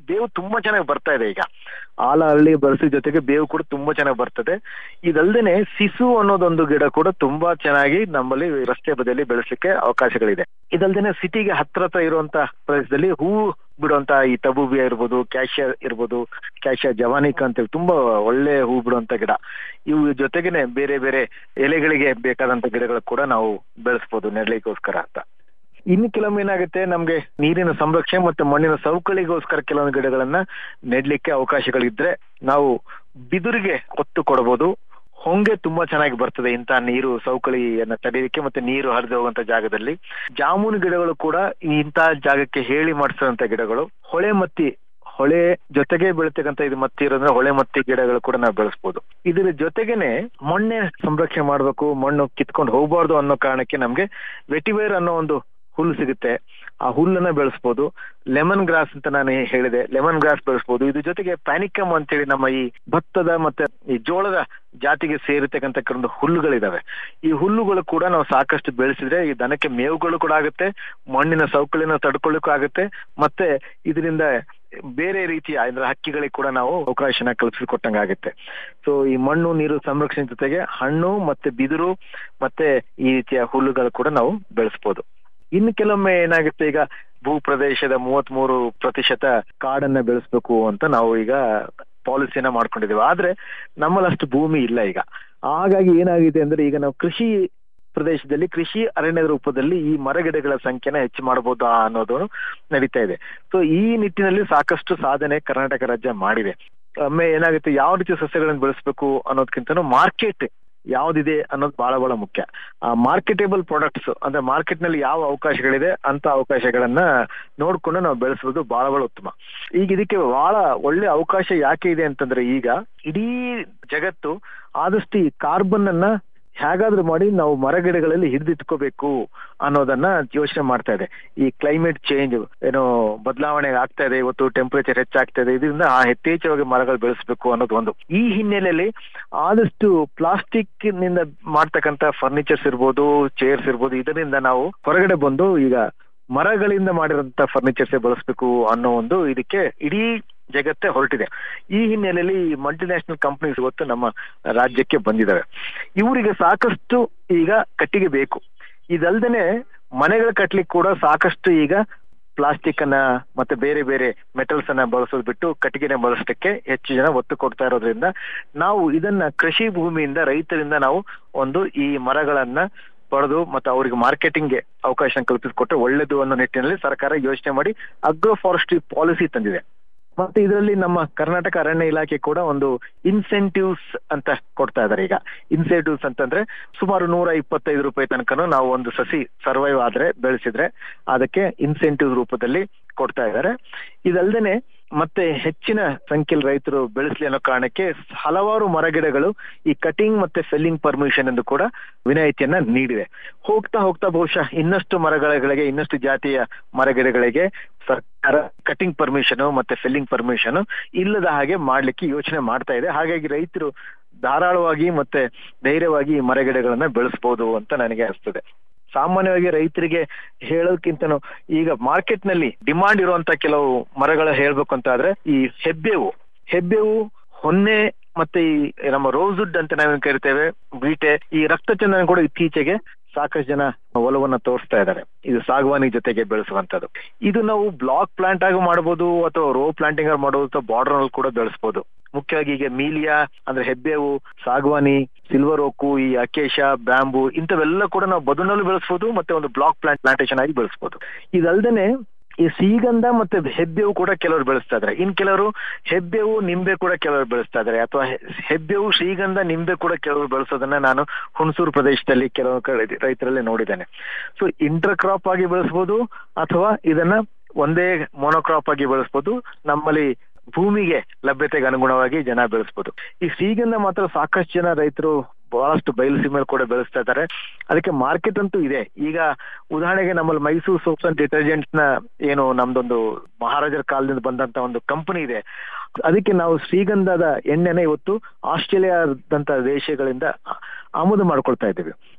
ಬೇವು ತುಂಬಾ ಚೆನ್ನಾಗಿ ಬರ್ತಾ ಇದೆ ಈಗ ಆಲ ಅರಳಿ ಬಳಸೋ ಜೊತೆಗೆ ಬೇವು ಕೂಡ ತುಂಬಾ ಚೆನ್ನಾಗಿ ಬರ್ತದೆ ಇದಲ್ದೇನೆ ಸಿಸು ಅನ್ನೋದೊಂದು ಗಿಡ ಕೂಡ ತುಂಬಾ ಚೆನ್ನಾಗಿ ನಮ್ಮಲ್ಲಿ ರಸ್ತೆ ಬದಿಯಲ್ಲಿ ಬೆಳೆಸಲಿಕ್ಕೆ ಅವಕಾಶಗಳಿದೆ ಇದಲ್ದೇನೆ ಸಿಟಿಗೆ ಹತ್ರ ಹತ್ರ ಇರುವಂತ ಪ್ರದೇಶದಲ್ಲಿ ಹೂವು ಬಿಡುವಂತ ಈ ತಬೂಬಿಯ ಇರ್ಬೋದು ಕ್ಯಾಶಿಯಾ ಇರ್ಬೋದು ಕ್ಯಾಶಿಯಾ ಜವಾನಿಕ ಅಂತೇಳಿ ತುಂಬಾ ಒಳ್ಳೆ ಹೂ ಬಿಡುವಂತ ಗಿಡ ಇವು ಜೊತೆಗೇನೆ ಬೇರೆ ಬೇರೆ ಎಲೆಗಳಿಗೆ ಬೇಕಾದಂತ ಗಿಡಗಳು ಕೂಡ ನಾವು ಬೆಳೆಸ್ಬೋದು ನೆರಳಿಗೋಸ್ಕರ ಅಂತ ಇನ್ನು ಕೆಲವೊಮ್ಮೆ ಏನಾಗುತ್ತೆ ನಮ್ಗೆ ನೀರಿನ ಸಂರಕ್ಷಣೆ ಮತ್ತೆ ಮಣ್ಣಿನ ಸವಕಳಿಗೋಸ್ಕರ ಕೆಲವೊಂದು ಗಿಡಗಳನ್ನ ನೆಡ್ಲಿಕ್ಕೆ ಅವಕಾಶಗಳಿದ್ರೆ ನಾವು ಬಿದುರಿಗೆ ಒತ್ತು ಕೊಡಬಹುದು ಹೊಂಗೆ ತುಂಬಾ ಚೆನ್ನಾಗಿ ಬರ್ತದೆ ಇಂಥ ನೀರು ಸವಕಳಿಯನ್ನ ತಡೆಯಲಿಕ್ಕೆ ಮತ್ತೆ ನೀರು ಹರಿದು ಹೋಗುವಂತ ಜಾಗದಲ್ಲಿ ಜಾಮೂನು ಗಿಡಗಳು ಕೂಡ ಇಂಥ ಜಾಗಕ್ಕೆ ಹೇಳಿ ಮಾಡಿಸುವಂತ ಗಿಡಗಳು ಹೊಳೆ ಮತ್ತಿ ಹೊಳೆ ಜೊತೆಗೆ ಬೆಳಿತಕ್ಕಂತ ಇದು ಮತ್ತಿ ಇರೋದ್ರೆ ಹೊಳೆ ಮತ್ತಿ ಗಿಡಗಳು ಕೂಡ ನಾವು ಬೆಳೆಸ್ಬೋದು ಇದರ ಜೊತೆಗೇನೆ ಮಣ್ಣೆ ಸಂರಕ್ಷಣೆ ಮಾಡ್ಬೇಕು ಮಣ್ಣು ಕಿತ್ಕೊಂಡು ಹೋಗ್ಬಾರ್ದು ಅನ್ನೋ ಕಾರಣಕ್ಕೆ ನಮ್ಗೆ ವೆಟಿವೇರ್ ಅನ್ನೋ ಒಂದು ಹುಲ್ಲು ಸಿಗುತ್ತೆ ಆ ಹುಲ್ಲನ್ನ ಬೆಳೆಸ್ಬೋದು ಲೆಮನ್ ಗ್ರಾಸ್ ಅಂತ ನಾನು ಹೇಳಿದೆ ಲೆಮನ್ ಗ್ರಾಸ್ ಬೆಳೆಸ್ಬೋದು ಇದ್ರ ಜೊತೆಗೆ ಪ್ಯಾನಿಕಮ್ ಅಂತೇಳಿ ನಮ್ಮ ಈ ಭತ್ತದ ಮತ್ತೆ ಈ ಜೋಳದ ಜಾತಿಗೆ ಸೇರಿರ್ತಕ್ಕಂಥ ಕೆಲವೊಂದು ಹುಲ್ಲುಗಳಿದಾವೆ ಈ ಹುಲ್ಲುಗಳು ಕೂಡ ನಾವು ಸಾಕಷ್ಟು ಬೆಳೆಸಿದ್ರೆ ಈ ದನಕ್ಕೆ ಮೇವುಗಳು ಕೂಡ ಆಗುತ್ತೆ ಮಣ್ಣಿನ ಸವಕಳಿನ ತಡ್ಕೊಳ್ಳಿಕ್ಕೂ ಆಗುತ್ತೆ ಮತ್ತೆ ಇದರಿಂದ ಬೇರೆ ರೀತಿಯ ಅಂದ್ರೆ ಹಕ್ಕಿಗಳಿಗೆ ಕೂಡ ನಾವು ಅವಕಾಶನ ಕಲ್ಪಿಸಿಕೊಟ್ಟಂಗಾಗುತ್ತೆ ಸೊ ಈ ಮಣ್ಣು ನೀರು ಸಂರಕ್ಷಣೆ ಜೊತೆಗೆ ಹಣ್ಣು ಮತ್ತೆ ಬಿದಿರು ಮತ್ತೆ ಈ ರೀತಿಯ ಹುಲ್ಲುಗಳು ಕೂಡ ನಾವು ಬೆಳೆಸ್ಬೋದು ಇನ್ನು ಕೆಲವೊಮ್ಮೆ ಏನಾಗುತ್ತೆ ಈಗ ಭೂ ಪ್ರದೇಶದ ಮೂವತ್ತ್ ಮೂರು ಪ್ರತಿಶತ ಕಾಡನ್ನ ಬೆಳೆಸ್ಬೇಕು ಅಂತ ನಾವು ಈಗ ಪಾಲಿಸಿಯನ್ನ ಮಾಡ್ಕೊಂಡಿದ್ದೀವಿ ಆದ್ರೆ ನಮ್ಮಲ್ಲಿ ಅಷ್ಟು ಭೂಮಿ ಇಲ್ಲ ಈಗ ಹಾಗಾಗಿ ಏನಾಗಿದೆ ಅಂದ್ರೆ ಈಗ ನಾವು ಕೃಷಿ ಪ್ರದೇಶದಲ್ಲಿ ಕೃಷಿ ಅರಣ್ಯದ ರೂಪದಲ್ಲಿ ಈ ಮರಗಿಡಗಳ ಸಂಖ್ಯೆನ ಹೆಚ್ಚು ಮಾಡಬಹುದು ಅನ್ನೋದು ನಡೀತಾ ಇದೆ ಸೊ ಈ ನಿಟ್ಟಿನಲ್ಲಿ ಸಾಕಷ್ಟು ಸಾಧನೆ ಕರ್ನಾಟಕ ರಾಜ್ಯ ಮಾಡಿದೆ ಒಮ್ಮೆ ಏನಾಗುತ್ತೆ ಯಾವ ರೀತಿ ಸಸ್ಯಗಳನ್ನು ಬೆಳೆಸ್ಬೇಕು ಅನ್ನೋದಕ್ಕಿಂತನೂ ಮಾರ್ಕೆಟ್ ಯಾವ್ದಿದೆ ಅನ್ನೋದು ಬಹಳ ಬಹಳ ಮುಖ್ಯ ಆ ಮಾರ್ಕೆಟೇಬಲ್ ಪ್ರಾಡಕ್ಟ್ಸ್ ಅಂದ್ರೆ ಮಾರ್ಕೆಟ್ ನಲ್ಲಿ ಯಾವ ಅವಕಾಶಗಳಿದೆ ಅಂತ ಅವಕಾಶಗಳನ್ನ ನೋಡ್ಕೊಂಡು ನಾವು ಬೆಳೆಸೋದು ಬಹಳ ಬಹಳ ಉತ್ತಮ ಈಗ ಇದಕ್ಕೆ ಬಹಳ ಒಳ್ಳೆ ಅವಕಾಶ ಯಾಕೆ ಇದೆ ಅಂತಂದ್ರೆ ಈಗ ಇಡೀ ಜಗತ್ತು ಆದಷ್ಟು ಈ ಕಾರ್ಬನ್ ಅನ್ನ ಹೇಗಾದ್ರೂ ಮಾಡಿ ನಾವು ಮರಗಿಡಗಳಲ್ಲಿ ಹಿಡಿದಿಟ್ಕೋಬೇಕು ಅನ್ನೋದನ್ನ ಯೋಚನೆ ಮಾಡ್ತಾ ಇದೆ ಈ ಕ್ಲೈಮೇಟ್ ಚೇಂಜ್ ಏನೋ ಬದಲಾವಣೆ ಆಗ್ತಾ ಇದೆ ಇವತ್ತು ಟೆಂಪರೇಚರ್ ಹೆಚ್ಚಾಗ್ತಾ ಇದೆ ಇದರಿಂದ ಆ ಯಥೇಚ್ಛವಾಗಿ ಮರಗಳು ಬೆಳೆಸಬೇಕು ಅನ್ನೋದು ಒಂದು ಈ ಹಿನ್ನೆಲೆಯಲ್ಲಿ ಆದಷ್ಟು ಪ್ಲಾಸ್ಟಿಕ್ ನಿಂದ ಮಾಡ್ತಕ್ಕಂತ ಫರ್ನಿಚರ್ಸ್ ಇರ್ಬೋದು ಚೇರ್ಸ್ ಇರ್ಬೋದು ಇದರಿಂದ ನಾವು ಹೊರಗಡೆ ಬಂದು ಈಗ ಮರಗಳಿಂದ ಮಾಡಿರೋಂತ ಫರ್ನಿಚರ್ಸ್ ಬಳಸಬೇಕು ಅನ್ನೋ ಒಂದು ಇದಕ್ಕೆ ಇಡೀ ಜಗತ್ತೇ ಹೊರಟಿದೆ ಈ ಹಿನ್ನೆಲೆಯಲ್ಲಿ ಮಲ್ಟಿನ್ಯಾಷನಲ್ ಕಂಪನೀಸ್ ಇವತ್ತು ನಮ್ಮ ರಾಜ್ಯಕ್ಕೆ ಬಂದಿದ್ದಾವೆ ಇವರಿಗೆ ಸಾಕಷ್ಟು ಈಗ ಕಟ್ಟಿಗೆ ಬೇಕು ಇದಲ್ದೇನೆ ಮನೆಗಳ ಕಟ್ಲಿಕ್ಕೆ ಕೂಡ ಸಾಕಷ್ಟು ಈಗ ಪ್ಲಾಸ್ಟಿಕ್ ಅನ್ನ ಮತ್ತೆ ಬೇರೆ ಬೇರೆ ಮೆಟಲ್ಸ್ ಅನ್ನ ಬಳಸೋದು ಬಿಟ್ಟು ಕಟ್ಟಿಗೆನ ಬಳಸಲಿಕ್ಕೆ ಹೆಚ್ಚು ಜನ ಒತ್ತು ಕೊಡ್ತಾ ಇರೋದ್ರಿಂದ ನಾವು ಇದನ್ನ ಕೃಷಿ ಭೂಮಿಯಿಂದ ರೈತರಿಂದ ನಾವು ಒಂದು ಈ ಮರಗಳನ್ನ ಪಡೆದು ಮತ್ತೆ ಅವರಿಗೆ ಮಾರ್ಕೆಟಿಂಗ್ಗೆ ಅವಕಾಶ ಕಲ್ಪಿಸಿಕೊಟ್ರೆ ಒಳ್ಳೇದು ಅನ್ನೋ ನಿಟ್ಟಿನಲ್ಲಿ ಸರ್ಕಾರ ಯೋಚನೆ ಮಾಡಿ ಅಗ್ರೋ ಫಾರೆಸ್ಟ್ರಿ ಪಾಲಿಸಿ ತಂದಿದೆ ಮತ್ತೆ ಇದರಲ್ಲಿ ನಮ್ಮ ಕರ್ನಾಟಕ ಅರಣ್ಯ ಇಲಾಖೆ ಕೂಡ ಒಂದು ಇನ್ಸೆಂಟಿವ್ಸ್ ಅಂತ ಕೊಡ್ತಾ ಇದಾರೆ ಈಗ ಇನ್ಸೆಂಟಿವ್ಸ್ ಅಂತಂದ್ರೆ ಸುಮಾರು ನೂರ ಇಪ್ಪತ್ತೈದು ರೂಪಾಯಿ ತನಕನೂ ನಾವು ಒಂದು ಸಸಿ ಸರ್ವೈವ್ ಆದ್ರೆ ಬೆಳೆಸಿದ್ರೆ ಅದಕ್ಕೆ ಇನ್ಸೆಂಟಿವ್ ರೂಪದಲ್ಲಿ ಕೊಡ್ತಾ ಇದ್ದಾರೆ ಇದಲ್ದೇನೆ ಮತ್ತೆ ಹೆಚ್ಚಿನ ಸಂಖ್ಯೆಯಲ್ಲಿ ರೈತರು ಬೆಳೆಸಲಿ ಅನ್ನೋ ಕಾರಣಕ್ಕೆ ಹಲವಾರು ಮರಗಿಡಗಳು ಈ ಕಟಿಂಗ್ ಮತ್ತೆ ಫೆಲ್ಲಿಂಗ್ ಪರ್ಮಿಷನ್ ಎಂದು ಕೂಡ ವಿನಾಯಿತಿಯನ್ನ ನೀಡಿದೆ ಹೋಗ್ತಾ ಹೋಗ್ತಾ ಬಹುಶಃ ಇನ್ನಷ್ಟು ಮರಗಳಿಗೆ ಇನ್ನಷ್ಟು ಜಾತಿಯ ಮರಗಿಡಗಳಿಗೆ ಸರ್ಕಾರ ಕಟಿಂಗ್ ಪರ್ಮಿಷನ್ ಮತ್ತೆ ಫೆಲ್ಲಿಂಗ್ ಪರ್ಮಿಷನ್ ಇಲ್ಲದ ಹಾಗೆ ಮಾಡ್ಲಿಕ್ಕೆ ಯೋಚನೆ ಮಾಡ್ತಾ ಇದೆ ಹಾಗಾಗಿ ರೈತರು ಧಾರಾಳವಾಗಿ ಮತ್ತೆ ಧೈರ್ಯವಾಗಿ ಈ ಮರಗಿಡಗಳನ್ನ ಬೆಳೆಸಬಹುದು ಅಂತ ನನಗೆ ಅನಿಸ್ತದೆ ಸಾಮಾನ್ಯವಾಗಿ ರೈತರಿಗೆ ಹೇಳೋದಕ್ಕಿಂತನೂ ಈಗ ಮಾರ್ಕೆಟ್ ನಲ್ಲಿ ಡಿಮಾಂಡ್ ಇರುವಂತ ಕೆಲವು ಮರಗಳ ಹೇಳ್ಬೇಕು ಅಂತ ಆದ್ರೆ ಈ ಹೆಬ್ಬೇವು ಹೆಬ್ಬೇವು ಹೊನ್ನೆ ಮತ್ತೆ ಈ ನಮ್ಮ ರೋಸ್ವುಡ್ ಅಂತ ನಾವೇನ್ ಕರಿತೇವೆ ಬೀಟೆ ಈ ರಕ್ತಚಂದನ ಕೂಡ ಇತ್ತೀಚೆಗೆ ಸಾಕಷ್ಟು ಜನ ಒಲವನ್ನ ತೋರಿಸ್ತಾ ಇದ್ದಾರೆ ಇದು ಸಾಗವಾನಿ ಜೊತೆಗೆ ಬೆಳೆಸುವಂತದ್ದು ಇದು ನಾವು ಬ್ಲಾಕ್ ಪ್ಲಾಂಟ್ ಆಗಿ ಮಾಡಬಹುದು ಅಥವಾ ರೋ ಪ್ಲಾಂಟಿಂಗ್ ಮಾಡಬಹುದು ಅಥವಾ ಬಾರ್ಡರ್ ನಲ್ಲಿ ಕೂಡ ಬೆಳೆಸಬಹುದು ಮುಖ್ಯವಾಗಿ ಈಗ ಮೀಲಿಯಾ ಅಂದ್ರೆ ಹೆಬ್ಬೇವು ಸಾಗವಾನಿ ಸಿಲ್ವರ್ ಓಕು ಈ ಅಕೇಶ ಬ್ಯಾಂಬು ಇಂಥವೆಲ್ಲ ಕೂಡ ನಾವು ಬದುನಲ್ಲೂ ಬೆಳೆಸಬಹುದು ಮತ್ತೆ ಒಂದು ಬ್ಲಾಕ್ ಪ್ಲಾಂಟ್ ಪ್ಲಾಂಟೇಶನ್ ಆಗಿ ಬೆಳೆಸಬಹುದು ಇದಲ್ದೇನೆ ಈ ಶ್ರೀಗಂಧ ಮತ್ತೆ ಹೆಬ್ಬೇವು ಕೂಡ ಕೆಲವರು ಬೆಳೆಸ್ತಾ ಇದಾರೆ ಇನ್ ಕೆಲವರು ಹೆಬ್ಬೇವು ನಿಂಬೆ ಕೂಡ ಕೆಲವರು ಬೆಳೆಸ್ತಾ ಇದಾರೆ ಅಥವಾ ಹೆಬ್ಬೇವು ಶ್ರೀಗಂಧ ನಿಂಬೆ ಕೂಡ ಕೆಲವರು ಬೆಳೆಸೋದನ್ನ ನಾನು ಹುಣಸೂರು ಪ್ರದೇಶದಲ್ಲಿ ಕೆಲವು ಕಡೆ ರೈತರಲ್ಲಿ ನೋಡಿದ್ದೇನೆ ಸೊ ಇಂಟರ್ ಕ್ರಾಪ್ ಆಗಿ ಬೆಳೆಸಬಹುದು ಅಥವಾ ಇದನ್ನ ಒಂದೇ ಮೊನೋಕ್ರಾಪ್ ಆಗಿ ಬೆಳೆಸಬಹುದು ನಮ್ಮಲ್ಲಿ ಭೂಮಿಗೆ ಲಭ್ಯತೆಗೆ ಅನುಗುಣವಾಗಿ ಜನ ಬೆಳೆಸಬಹುದು ಈ ಶ್ರೀಗಂಧ ಮಾತ್ರ ಸಾಕಷ್ಟು ಜನ ರೈತರು ಬಹಳಷ್ಟು ಬಯಲು ಸೀಮೆಯಲ್ಲಿ ಕೂಡ ಬೆಳೆಸ್ತಾ ಇದ್ದಾರೆ ಅದಕ್ಕೆ ಮಾರ್ಕೆಟ್ ಅಂತೂ ಇದೆ ಈಗ ಉದಾಹರಣೆಗೆ ನಮ್ಮಲ್ಲಿ ಮೈಸೂರು ಸೋಪ್ಸ್ ಅಂಡ್ ಡಿಟರ್ಜೆಂಟ್ಸ್ ನ ಏನು ನಮ್ದೊಂದು ಮಹಾರಾಜರ ಕಾಲದಿಂದ ಬಂದಂತ ಒಂದು ಕಂಪನಿ ಇದೆ ಅದಕ್ಕೆ ನಾವು ಶ್ರೀಗಂಧದ ಎಣ್ಣೆನ ಇವತ್ತು ಆಸ್ಟ್ರೇಲಿಯಾದಂತ ದೇಶಗಳಿಂದ ಆಮದು ಮಾಡ್ಕೊಳ್ತಾ ಇದ್ದೀವಿ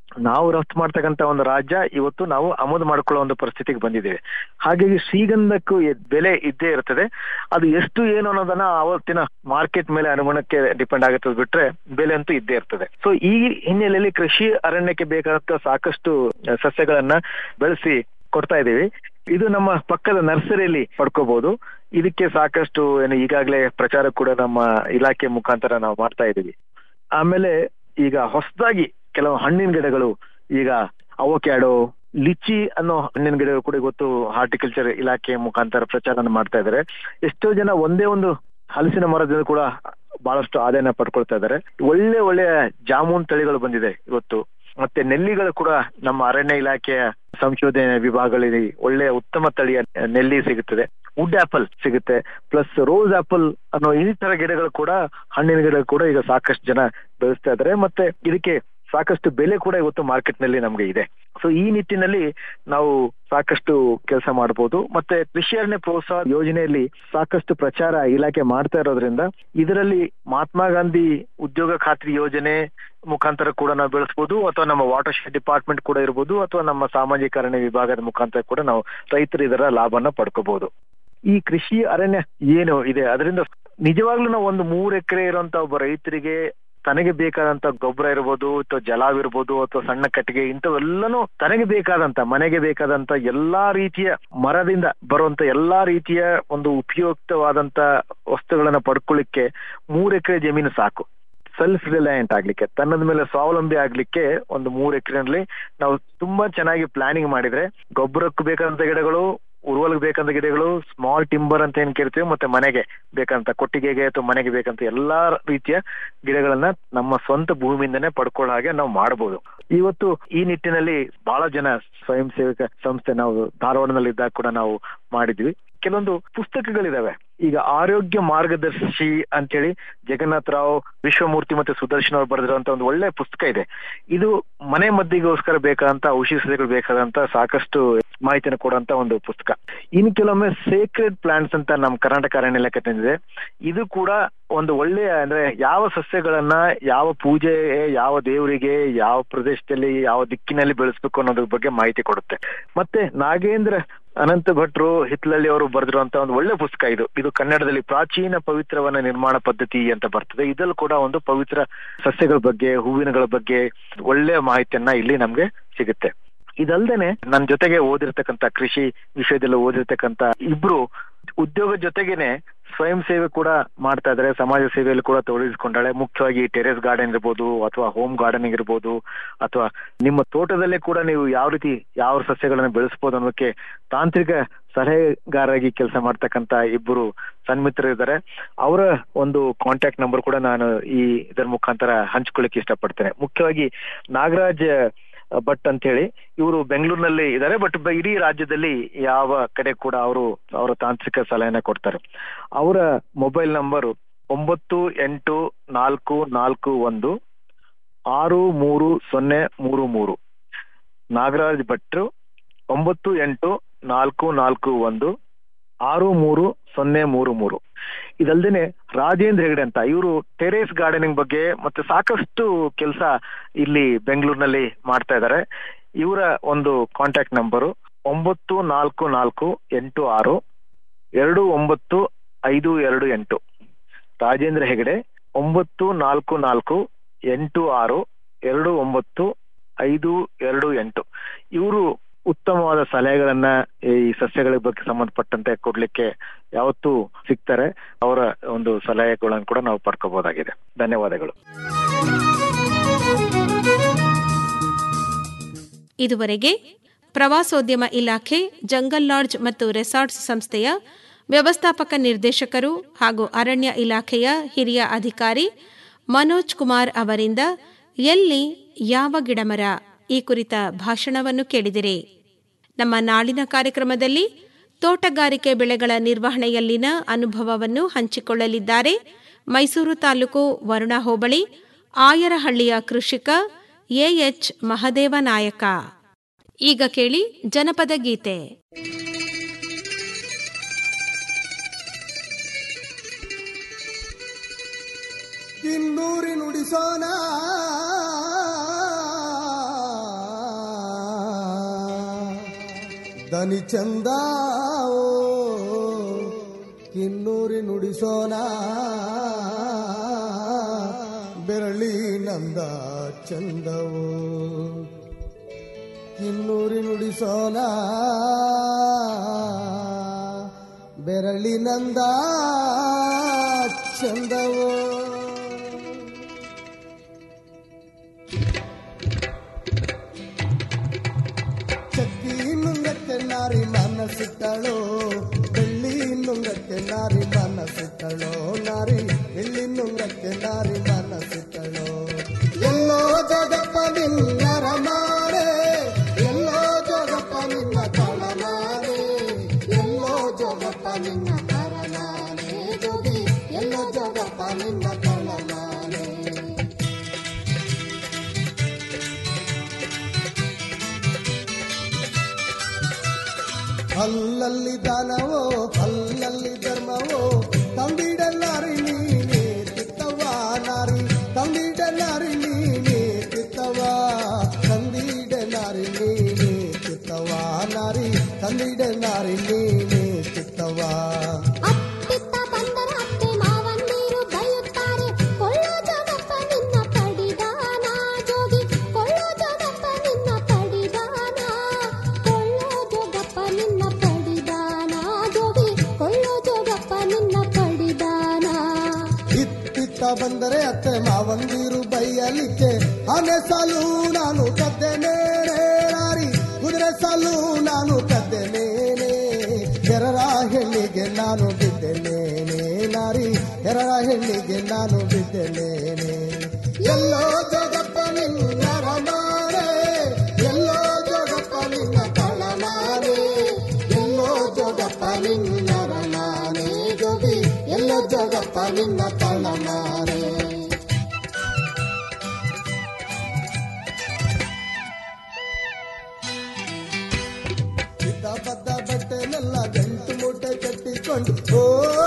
ನಾವು ರಫ್ತು ಮಾಡ್ತಕ್ಕಂತ ಒಂದು ರಾಜ್ಯ ಇವತ್ತು ನಾವು ಆಮದು ಮಾಡ್ಕೊಳ್ಳೋ ಒಂದು ಪರಿಸ್ಥಿತಿಗೆ ಬಂದಿದ್ದೇವೆ ಹಾಗಾಗಿ ಶ್ರೀಗಂಧಕ್ಕೂ ಎ- ಬೆಲೆ ಇದ್ದೇ ಇರ್ತದೆ ಅದು ಎಷ್ಟು ಏನು ಅನ್ನೋದನ್ನ ಆವತ್ತಿನ ಮಾರ್ಕೆಟ್ ಮೇಲೆ ಅನುಗುಣಕ್ಕೆ ಡಿಪೆಂಡ್ ಆಗುತ್ತೆ ಬಿಟ್ರೆ ಬೆಲೆ ಅಂತೂ ಇದ್ದೇ ಇರ್ತದೆ ಸೊ ಈ ಹಿನ್ನೆಲೆಯಲ್ಲಿ ಕೃಷಿ ಅರಣ್ಯಕ್ಕೆ ಬೇಕಾದಂತ ಸಾಕಷ್ಟು ಸಸ್ಯಗಳನ್ನ ಬೆಳೆಸಿ ಕೊಡ್ತಾ ಇದ್ದೀವಿ ಇದು ನಮ್ಮ ಪಕ್ಕದ ನರ್ಸರಿಯಲ್ಲಿ ಪಡ್ಕೋಬಹುದು ಇದಕ್ಕೆ ಸಾಕಷ್ಟು ಏನು ಈಗಾಗಲೇ ಪ್ರಚಾರ ಕೂಡ ನಮ್ಮ ಇಲಾಖೆ ಮುಖಾಂತರ ನಾವು ಮಾಡ್ತಾ ಇದ್ದೀವಿ ಆಮೇಲೆ ಈಗ ಹೊಸದಾಗಿ ಕೆಲವು ಹಣ್ಣಿನ ಗಿಡಗಳು ಈಗ ಅವಕ್ಯಾಡೋ ಲಿಚಿ ಅನ್ನೋ ಹಣ್ಣಿನ ಗಿಡಗಳು ಕೂಡ ಇವತ್ತು ಹಾರ್ಟಿಕಲ್ಚರ್ ಇಲಾಖೆ ಮುಖಾಂತರ ಪ್ರಚಾರ ಮಾಡ್ತಾ ಇದ್ದಾರೆ ಎಷ್ಟೋ ಜನ ಒಂದೇ ಒಂದು ಹಲಸಿನ ಮರದಿಂದ ಕೂಡ ಬಹಳಷ್ಟು ಆದಾಯನ ಪಡ್ಕೊಳ್ತಾ ಇದ್ದಾರೆ ಒಳ್ಳೆ ಒಳ್ಳೆ ಜಾಮೂನ್ ತಳಿಗಳು ಬಂದಿದೆ ಇವತ್ತು ಮತ್ತೆ ನೆಲ್ಲಿಗಳು ಕೂಡ ನಮ್ಮ ಅರಣ್ಯ ಇಲಾಖೆಯ ಸಂಶೋಧನೆ ವಿಭಾಗಗಳಲ್ಲಿ ಒಳ್ಳೆ ಉತ್ತಮ ತಳಿಯ ನೆಲ್ಲಿ ಸಿಗುತ್ತದೆ ವುಡ್ ಆಪಲ್ ಸಿಗುತ್ತೆ ಪ್ಲಸ್ ರೋಸ್ ಆಪಲ್ ಅನ್ನೋ ಈ ತರ ಗಿಡಗಳು ಕೂಡ ಹಣ್ಣಿನ ಗಿಡಗಳು ಕೂಡ ಈಗ ಸಾಕಷ್ಟು ಜನ ಬೆಳೆಸ್ತಾ ಇದ್ದಾರೆ ಮತ್ತೆ ಇದಕ್ಕೆ ಸಾಕಷ್ಟು ಬೆಲೆ ಕೂಡ ಇವತ್ತು ಮಾರ್ಕೆಟ್ ನಲ್ಲಿ ನಮ್ಗೆ ಇದೆ ಸೊ ಈ ನಿಟ್ಟಿನಲ್ಲಿ ನಾವು ಸಾಕಷ್ಟು ಕೆಲಸ ಮಾಡಬಹುದು ಮತ್ತೆ ಕೃಷಿ ಅರಣ್ಯ ಪ್ರೋತ್ಸಾಹ ಯೋಜನೆಯಲ್ಲಿ ಸಾಕಷ್ಟು ಪ್ರಚಾರ ಇಲಾಖೆ ಮಾಡ್ತಾ ಇರೋದ್ರಿಂದ ಇದರಲ್ಲಿ ಮಹಾತ್ಮ ಗಾಂಧಿ ಉದ್ಯೋಗ ಖಾತ್ರಿ ಯೋಜನೆ ಮುಖಾಂತರ ಕೂಡ ನಾವು ಬೆಳೆಸಬಹುದು ಅಥವಾ ನಮ್ಮ ವಾಟರ್ ಶೆಡ್ ಡಿಪಾರ್ಟ್ಮೆಂಟ್ ಕೂಡ ಇರ್ಬೋದು ಅಥವಾ ನಮ್ಮ ಸಾಮಾಜಿಕ ಅರಣ್ಯ ವಿಭಾಗದ ಮುಖಾಂತರ ಕೂಡ ನಾವು ರೈತರು ಇದರ ಲಾಭನ ಪಡ್ಕೋಬಹುದು ಈ ಕೃಷಿ ಅರಣ್ಯ ಏನು ಇದೆ ಅದರಿಂದ ನಿಜವಾಗ್ಲೂ ನಾವು ಒಂದು ಮೂರ್ ಎಕರೆ ಇರುವಂತ ಒಬ್ಬ ರೈತರಿಗೆ ತನಗೆ ಬೇಕಾದಂತ ಗೊಬ್ಬರ ಇರ್ಬೋದು ಅಥವಾ ಜಲವಿರ್ಬೋದು ಅಥವಾ ಸಣ್ಣ ಕಟ್ಟಿಗೆ ಇಂಥವೆಲ್ಲನೂ ತನಗೆ ಬೇಕಾದಂತ ಮನೆಗೆ ಬೇಕಾದಂತ ಎಲ್ಲಾ ರೀತಿಯ ಮರದಿಂದ ಬರುವಂತ ಎಲ್ಲಾ ರೀತಿಯ ಒಂದು ಉಪಯುಕ್ತವಾದಂತ ವಸ್ತುಗಳನ್ನ ಪಡ್ಕೊಳ್ಳಿಕ್ಕೆ ಮೂರ್ ಎಕರೆ ಜಮೀನು ಸಾಕು ಸೆಲ್ಫ್ ರಿಲಯಂಟ್ ಆಗ್ಲಿಕ್ಕೆ ತನ್ನದ ಮೇಲೆ ಸ್ವಾವಲಂಬಿ ಆಗ್ಲಿಕ್ಕೆ ಒಂದು ಮೂರ್ ಎಕರೆನಲ್ಲಿ ನಾವು ತುಂಬಾ ಚೆನ್ನಾಗಿ ಪ್ಲಾನಿಂಗ್ ಮಾಡಿದ್ರೆ ಗೊಬ್ಬರಕ್ಕೆ ಬೇಕಾದಂತ ಗಿಡಗಳು ಉರುವಲ್ಗೆ ಬೇಕಂತ ಗಿಡಗಳು ಸ್ಮಾಲ್ ಟಿಂಬರ್ ಅಂತ ಏನ್ ಕೇಳ್ತೀವಿ ಮತ್ತೆ ಮನೆಗೆ ಬೇಕಂತ ಕೊಟ್ಟಿಗೆಗೆ ಅಥವಾ ಮನೆಗೆ ಬೇಕಂತ ಎಲ್ಲಾ ರೀತಿಯ ಗಿಡಗಳನ್ನ ನಮ್ಮ ಸ್ವಂತ ಭೂಮಿಯಿಂದನೇ ಪಡ್ಕೊಳ್ಳೋ ಹಾಗೆ ನಾವು ಮಾಡಬಹುದು ಇವತ್ತು ಈ ನಿಟ್ಟಿನಲ್ಲಿ ಬಹಳ ಜನ ಸ್ವಯಂ ಸೇವಕ ಸಂಸ್ಥೆ ನಾವು ಧಾರವಾಡದಲ್ಲಿ ಇದ್ದಾಗ ಕೂಡ ನಾವು ಮಾಡಿದ್ವಿ ಕೆಲವೊಂದು ಪುಸ್ತಕಗಳಿದಾವೆ ಈಗ ಆರೋಗ್ಯ ಮಾರ್ಗದರ್ಶಿ ಅಂತೇಳಿ ಜಗನ್ನಾಥ್ ರಾವ್ ವಿಶ್ವಮೂರ್ತಿ ಮತ್ತೆ ಸುದರ್ಶನ್ ಅವರು ಬರೆದಿರುವಂತ ಒಂದು ಒಳ್ಳೆ ಪುಸ್ತಕ ಇದೆ ಇದು ಮನೆ ಮದ್ದಿಗೋಸ್ಕರ ಬೇಕಾದಂತ ಔಷಧಿಗಳು ಬೇಕಾದಂತ ಸಾಕಷ್ಟು ಮಾಹಿತಿನ ಕೊಡುವಂತ ಒಂದು ಪುಸ್ತಕ ಇನ್ನು ಕೆಲವೊಮ್ಮೆ ಸೇಕ್ರೆಡ್ ಪ್ಲಾಂಟ್ಸ್ ಅಂತ ನಮ್ಮ ಕರ್ನಾಟಕ ಅರಣ್ಯ ಇಲಾಖೆ ತಂದಿದೆ ಇದು ಕೂಡ ಒಂದು ಒಳ್ಳೆಯ ಅಂದ್ರೆ ಯಾವ ಸಸ್ಯಗಳನ್ನ ಯಾವ ಪೂಜೆ ಯಾವ ದೇವರಿಗೆ ಯಾವ ಪ್ರದೇಶದಲ್ಲಿ ಯಾವ ದಿಕ್ಕಿನಲ್ಲಿ ಬೆಳೆಸ್ಬೇಕು ಅನ್ನೋದ್ರ ಬಗ್ಗೆ ಮಾಹಿತಿ ಕೊಡುತ್ತೆ ಮತ್ತೆ ನಾಗೇಂದ್ರ ಅನಂತ ಭಟ್ರು ಹಿತ್ಲಳ್ಳಿ ಅವರು ಬರೆದಿರುವಂತ ಒಂದು ಒಳ್ಳೆ ಪುಸ್ತಕ ಇದು ಇದು ಕನ್ನಡದಲ್ಲಿ ಪ್ರಾಚೀನ ಪವಿತ್ರವನ ನಿರ್ಮಾಣ ಪದ್ಧತಿ ಅಂತ ಬರ್ತದೆ ಇದಲ್ಲೂ ಕೂಡ ಒಂದು ಪವಿತ್ರ ಸಸ್ಯಗಳ ಬಗ್ಗೆ ಹೂವಿನಗಳ ಬಗ್ಗೆ ಒಳ್ಳೆಯ ಮಾಹಿತಿಯನ್ನ ಇಲ್ಲಿ ನಮ್ಗೆ ಸಿಗುತ್ತೆ ಇದಲ್ದೇನೆ ನನ್ನ ಜೊತೆಗೆ ಓದಿರ್ತಕ್ಕಂತ ಕೃಷಿ ವಿಷಯದಲ್ಲಿ ಓದಿರ್ತಕ್ಕಂತ ಇಬ್ರು ಉದ್ಯೋಗ ಜೊತೆಗೇನೆ ಸ್ವಯಂ ಸೇವೆ ಕೂಡ ಮಾಡ್ತಾ ಇದ್ದಾರೆ ಸಮಾಜ ಸೇವೆಯಲ್ಲಿ ಕೂಡ ತೊಡಗಿಸಿಕೊಂಡಾಳೆ ಮುಖ್ಯವಾಗಿ ಟೆರೆಸ್ ಗಾರ್ಡನ್ ಇರ್ಬೋದು ಅಥವಾ ಹೋಮ್ ಗಾರ್ಡನಿಂಗ್ ಇರ್ಬೋದು ಅಥವಾ ನಿಮ್ಮ ತೋಟದಲ್ಲೇ ಕೂಡ ನೀವು ಯಾವ ರೀತಿ ಯಾವ ಸಸ್ಯಗಳನ್ನ ಬೆಳೆಸಬಹುದು ಅನ್ನೋದಕ್ಕೆ ತಾಂತ್ರಿಕ ಸಲಹೆಗಾರರಾಗಿ ಕೆಲಸ ಮಾಡ್ತಕ್ಕಂತ ಇಬ್ಬರು ಸನ್ಮಿತ್ರರು ಇದ್ದಾರೆ ಅವರ ಒಂದು ಕಾಂಟ್ಯಾಕ್ಟ್ ನಂಬರ್ ಕೂಡ ನಾನು ಈ ಇದರ ಮುಖಾಂತರ ಹಂಚ್ಕೊಳ್ಳಿಕ್ಕೆ ಇಷ್ಟಪಡ್ತೇನೆ ಮುಖ್ಯವಾಗಿ ನಾಗರಾಜ್ ಭಟ್ ಅಂತ ಹೇಳಿ ಇವರು ಬೆಂಗಳೂರಿನಲ್ಲಿ ಇದ್ದಾರೆ ಬಟ್ ಇಡೀ ರಾಜ್ಯದಲ್ಲಿ ಯಾವ ಕಡೆ ಕೂಡ ಅವರು ಅವರ ತಾಂತ್ರಿಕ ಸಲಹೆನ ಕೊಡ್ತಾರೆ ಅವರ ಮೊಬೈಲ್ ನಂಬರ್ ಒಂಬತ್ತು ಎಂಟು ನಾಲ್ಕು ನಾಲ್ಕು ಒಂದು ಆರು ಮೂರು ಸೊನ್ನೆ ಮೂರು ಮೂರು ನಾಗರಾಜ್ ಭಟ್ರು ಒಂಬತ್ತು ಎಂಟು ನಾಲ್ಕು ನಾಲ್ಕು ಒಂದು ಆರು ಮೂರು ಸೊನ್ನೆ ಮೂರು ಮೂರು ಇದಲ್ದೇನೆ ರಾಜೇಂದ್ರ ಹೆಗಡೆ ಅಂತ ಇವರು ಟೆರೇಸ್ ಗಾರ್ಡನಿಂಗ್ ಬಗ್ಗೆ ಮತ್ತೆ ಸಾಕಷ್ಟು ಕೆಲಸ ಇಲ್ಲಿ ಬೆಂಗಳೂರಿನಲ್ಲಿ ಮಾಡ್ತಾ ಇದ್ದಾರೆ ಇವರ ಒಂದು ಕಾಂಟ್ಯಾಕ್ಟ್ ನಂಬರು ಒಂಬತ್ತು ನಾಲ್ಕು ನಾಲ್ಕು ಎಂಟು ಆರು ಎರಡು ಒಂಬತ್ತು ಐದು ಎರಡು ಎಂಟು ರಾಜೇಂದ್ರ ಹೆಗಡೆ ಒಂಬತ್ತು ನಾಲ್ಕು ನಾಲ್ಕು ಎಂಟು ಆರು ಎರಡು ಒಂಬತ್ತು ಐದು ಎರಡು ಎಂಟು ಇವರು ಉತ್ತಮವಾದ ಸಲಹೆಗಳನ್ನ ಈ ಸಸ್ಯಗಳ ಬಗ್ಗೆ ಸಂಬಂಧಪಟ್ಟಂತೆ ಕೊಡ್ಲಿಕ್ಕೆ ಯಾವತ್ತೂ ಸಿಗ್ತಾರೆ ಅವರ ಒಂದು ಸಲಹೆಗಳನ್ನು ಕೂಡ ನಾವು ಪಡ್ಕೋಬಹುದಾಗಿದೆ ಧನ್ಯವಾದಗಳು ಇದುವರೆಗೆ ಪ್ರವಾಸೋದ್ಯಮ ಇಲಾಖೆ ಜಂಗಲ್ ಲಾಡ್ಜ್ ಮತ್ತು ರೆಸಾರ್ಟ್ಸ್ ಸಂಸ್ಥೆಯ ವ್ಯವಸ್ಥಾಪಕ ನಿರ್ದೇಶಕರು ಹಾಗೂ ಅರಣ್ಯ ಇಲಾಖೆಯ ಹಿರಿಯ ಅಧಿಕಾರಿ ಮನೋಜ್ ಕುಮಾರ್ ಅವರಿಂದ ಎಲ್ಲಿ ಯಾವ ಗಿಡಮರ ಈ ಕುರಿತ ಭಾಷಣವನ್ನು ಕೇಳಿದಿರಿ ನಮ್ಮ ನಾಳಿನ ಕಾರ್ಯಕ್ರಮದಲ್ಲಿ ತೋಟಗಾರಿಕೆ ಬೆಳೆಗಳ ನಿರ್ವಹಣೆಯಲ್ಲಿನ ಅನುಭವವನ್ನು ಹಂಚಿಕೊಳ್ಳಲಿದ್ದಾರೆ ಮೈಸೂರು ತಾಲೂಕು ವರುಣ ಹೋಬಳಿ ಆಯರಹಳ್ಳಿಯ ಕೃಷಿಕ ಎಎಚ್ ಮಹದೇವ ನಾಯಕ ಈಗ ಕೇಳಿ ಜನಪದ ಗೀತೆ ಕಿನ್ನೂರಿ ನುಡಿಸೋಣ ದನಿ ಚಂದಾವೋ ಕಿನ್ನೂರಿ ನುಡಿಸೋಣ ಬೆರಳಿ ನಂದ ಚಂದವೋ ಕಿನ್ನೂರಿ ನುಡಿಸೋಣ ಬೆರಳಿ ನಂದ ಚಂದವೋ ಚಕ್ಕಿ ನುಂಗಕ್ಕೆ ನಾರಿ ಮನಸ್ಸಿಟ್ಟಳೋ ಬೆಳ್ಳಿ ನುಂಗಕ್ಕೆ ನಾರಿ ಮನಸ್ಸಿಟ್ಟಳೋ ನಾರಿ ಎಳ್ಳಿ ನುಂಗಕ್ಕೆ ನಾರಿ ಮನಸ್ಸಿಟ್ಟಳೋ ಎಲ್ಲೋ ಜಗಪ್ಪ ನಿನ್ನರ ಮಾರೆ ಎಲ್ಲೋ ಜಗಪ್ಪ ನಿನ್ನ ತಳಮಾರೆ ಎಲ್ಲೋ ಜಗಪ್ಪ ನಿನ್ನ ತರಮಾರೆ ಜೋಗಿ ಎಲ್ಲೋ ಜಗಪ್ಪ ನಿನ್ನ ತಳಮಾರೆ ಅಲ್ಲಲ್ಲಿ ದಾನವೋ ಅಲ್ಲಲ್ಲಿ ಧರ್ಮವೋ ತಂಬಿಡಲ್ಲಾರಿ ನೀನೇ ತಿತ್ತವ ನಾರಿ ತಂಬಿಡಲ್ಲಾರಿ ನೀನೇ ತಿತ್ತವ ತಂಬಿಡಲಾರಿ ನೀನೇ ತಿತ್ತವ ನಾರಿ ತಂಬಿಡಲಾರಿ ನೀನೇ ತಿತ್ತವ ಅತ್ತಿತ್ತ ಬಂದರ ಅತ್ತೆ ಮಾವಂದಿರು ಬೈಯುತ್ತಾರೆ ಕೊಳ್ಳೋ ಜಗಪ್ಪ ನಿನ್ನ ಪಡಿದಾನ ಜೋಗಿ ಕೊಳ್ಳೋ ಜಗಪ್ಪ ನಿನ್ನ ಪಡಿದಾನ ಕೊಳ್ಳೋ ಜೋಗಪ್ಪ ನಿನ್ನ ಪಡಿದಾನ ಜೋಗಿ ಕೊಳ್ಳೋ ಜೋಗಪ್ಪ ನಿನ್ನ ಪಡಿದಾನ ಇತ್ತಿತ್ತ ಬಂದರೆ ಅತ್ತೆ ಮಾವಂದಿರು ಬೈಯಲಿಕ್ಕೆ ಆನೆ ಸಾಲು ನಾನು ಕದ್ದೆನೇ ನಾರಿ ಕುದುರೆ ಸಾಲು ನಾನು ಕದ್ದೆನೇನೆ ಎರರ ಹೆಣ್ಣಿಗೆ ನಾನು ಬಿದ್ದೆನೇನೆ ನಾರಿ ಎರರ ಹೆಣ್ಣಿಗೆ ನಾನು ಬಿದ್ದೆನೇನೆ ಎಲ್ಲೋ ಜಗಪ್ಪ ನಿನ್ನ ರಮಾರೆ ಎಲ್ಲೋ ಜಗಪ್ಪ ನಿನ್ನ ತಳಮಾರೆ ಎಲ್ಲೋ ಜಗಪ್ಪ ನಿನ್ನ ರಮಾನೆ ಜೋಗಿ ಎಲ್ಲೋ ಜಗಪ್ಪ ನಿನ್ನ ತಳಮಾರೆ ಬದ್ದ ಬಟ್ಟೆನೆಲ್ಲ ಗಂಟು ಮೂಟೆ ಕಟ್ಟಿಕೊಂಡು ಓ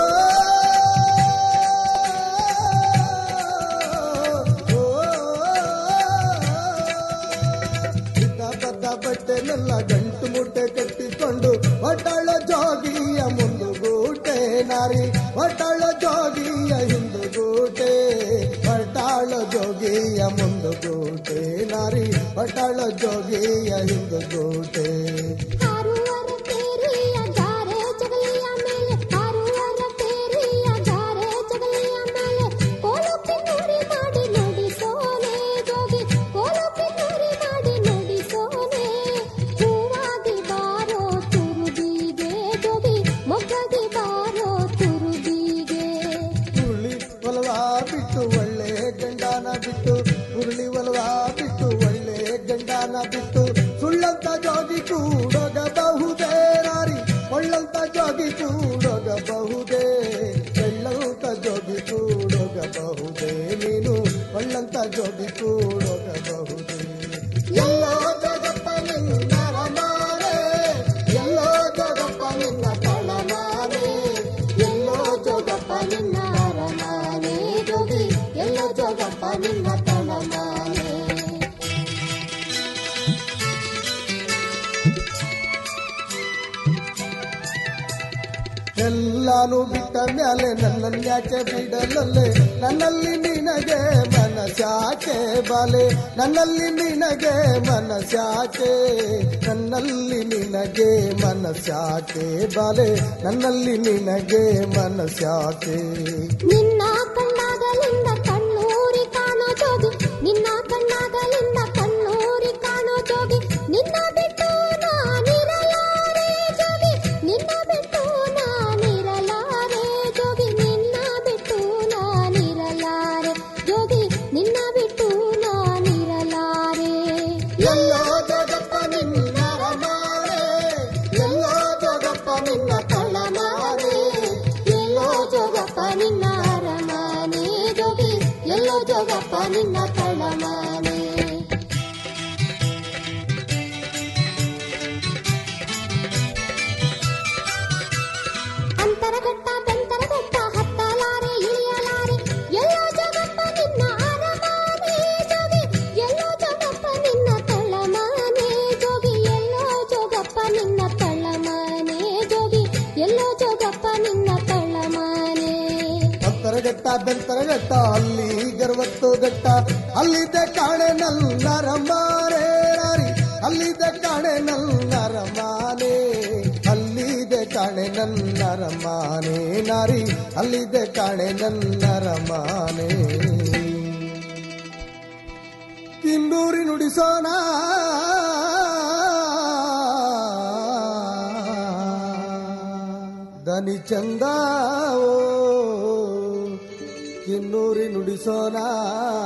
ಬದ್ದ ಬಟ್ಟೆನೆಲ್ಲ ಗಂಟು ಮೂಟೆ ಕಟ್ಟಿಕೊಂಡು ಒಟ್ಟಾಳ ಜೋಗಿಯ ಮುಂದುಗೂಟೆ ನಾರಿ ಒಟ್ಟಾಳ ಜೋಗಿಯ ಹಿಂದುಗೂಟೆ ಒಟ್ಟಾಳ ಜೋಗಿಯ ಮುಂದುಗೂಟೆ ನಾರಿ ಒಟ್ಟಾಳ ಜೋಗಿಯ ಹಿಂದುಗೂಟೆ ಹಾರುವರ ತೇರಿಯ ಜಾರೆ ಜಗಲಿಯ ಮೇಲೆ ಹಾರುವರ ತೇರಿಯ ಜಾರೆ ಜಗಲಿಯ ಮೇಲೆ ಕೋಲುಪ್ಪಿ ನುಡಿ ಮಾಡಿ ನುಡಿಸೋನೆ ಜೋಗಿ ಕೋಲುಪ್ಪಿ ನುಡಿ ಮಾಡಿ ನುಡಿಸೋನೆ ಹೂವಾಗಿ ಬಾರೋ ತುರುಬಿಗೆ ಜೋಗಿ ಮೊಗ್ಗಗೆ ಬಾರೋ ತುರುಬಿಗೆ ಉರುಳಿ ಒಲವಾ ಬಿಟ್ಟು ಒಳ್ಳೆ ಗಂಡನ ಬಿಟ್ಟು ಉರುಳಿ ಒಲವಾ ಬಿಟ್ಟು ಒಳ್ಳೆ ಗಂಡನ ಬಿಟ್ಟು ಸುಳ್ಳಂತ ಜೋಗಿ ಕೂಡೋಗಬಹುದೇ ನಾರಿ ಒಳ್ಳಂತ ಜೋಗಿ ಕೂಡೋಗಬಹುದೇ ಬೆಳ್ಳಂತ ಜೋಗಿ ಕೂಡೋಗಬಹುದೇ ನೀನು ಒಳ್ಳಂತ ಜೋಗಿ ಕೂಡೋಗಬಹುದೇ ಎಲ್ಲೋ ಜಗಪ್ಪ ನಿನ್ನ ರಮಾರೆ ಎಲ್ಲೋ ಜಗಪ್ಪ ನಿನ್ನ ತಳಮಾರೆ ಎಲ್ಲೋ ಜೋಗಪ್ಪ ನಿನ್ನ ಅರಮಾನೆ ಜೋಗಿ ಎಲ್ಲೋ ಜೋಗಪ್ಪ ನಿನ್ನ ತಳಮಾನೆ ಎಲ್ಲಾನು ಬಿಟ್ಟ ಮ್ಯಾಲೆ ನನ್ನನ್ಯಾಕೆ ಬಿಡಲಲ್ಲೇ ನನ್ನಲ್ಲಿ ನಿನಗೆ ಮನಸ್ಯಾಕೆ ಬಾಲೆ ನನ್ನಲ್ಲಿ ನಿನಗೆ ಮನಸ್ಯಾಕೆ ನನ್ನಲ್ಲಿ ನಿನಗೆ ಮನಸ್ಯಾಕೆ ಬಾಲೆ ನನ್ನಲ್ಲಿ ನಿನಗೆ ಮನಸ್ಯಾಕೆ ನಿನ್ನ ಕಣ್ಣಾಗಲಿಂದ ಕಣ್ಣೂರಿ ಕಾಣೋ ಜೋಗಿ ನಿನ್ನ ಕಣ್ಣಾಗಲಿಂದ ಕಣ್ಣೂರಿ ಕಾಣೋ ಜೋಗಿ ನಿನ್ನ ಬಿಟ್ಟು ನಾನಿರಲಾರೆ ಜೋಗಿ ನಿನ್ನ ಬಿಟ್ಟು ನಾನಿರಲಾರೆ ಜೋಗಿ ನಿನ್ನ ಬಿಟ್ಟು ನಾನಿರಲಾರೆ ಜೋಗಿ ನಿನ್ನ ಬಿಟ್ಟು ನಾನಿರಲಾರೆ ಎಲ್ಲೋ ಜಗಪ್ಪ ನಿನ್ನ ರಮಾರೆ ಎಲ್ಲೋ ಜಗಪ್ಪ ನಿನ್ನ ತಳಮಾರೆ ಎಲ್ಲೋ ಜೋಗಪ್ಪ ನಿನ್ನ ಅರಮಾನೆ ಜೋಗಿ ಎಲ್ಲೋ ಜೋಗಪ್ಪ ನಿನ್ನ ತಳಮಾನೆ ಅಂತರಘಟ್ಟ ಬೆಂತರಘಟ್ಟ ಹತ್ತಲಾರೆ ಇಳಿಯಲಾರೆ ಎಲ್ಲೋ ಜಗಪ್ಪ ನಿನ್ನ ಅರಮಾನೆ ಜೋಗಿ ಎಲ್ಲೋ ಜಗಪ್ಪ ನಿನ್ನ ತಳಮಾನೆ ಜೋಗಿ ಎಲ್ಲೋ ಜೋಗಪ್ಪ ನಿನ್ನ ತಳ ಎಲ್ಲೋ ಜೋಗಪ್ಪ ನಿನ್ನ ಕಳ್ಳಮಾನೆ ಅಂತರಗಟ್ಟ ಬೆಂತರಗಟ್ಟ ಅಲ್ಲಿ ಗರ್ವತ್ತು ಗಟ್ಟ ಅಲ್ಲಿದ್ದೆ ಕಾಣೆ ನಲ್ಲರ ಮಾರೆ ನಾರಿ ಅಲ್ಲಿದ್ದೆ ಕಾಣೆ ನಲ್ಲರ ಮಾನೆ ಅಲ್ಲಿದೆ ಕಾಣೆ ನನ್ನರ ಮಾನೆ ನಾರಿ ಅಲ್ಲಿದೆ ಕಾಣೆ ನನ್ನರ ಮಾನೆ ಕಿಂದೂರಿ ನುಡಿಸೋಣ ದನಿ ಚಂದ ಕಿನ್ನೂರಿ ನುಡಿಸೋಣ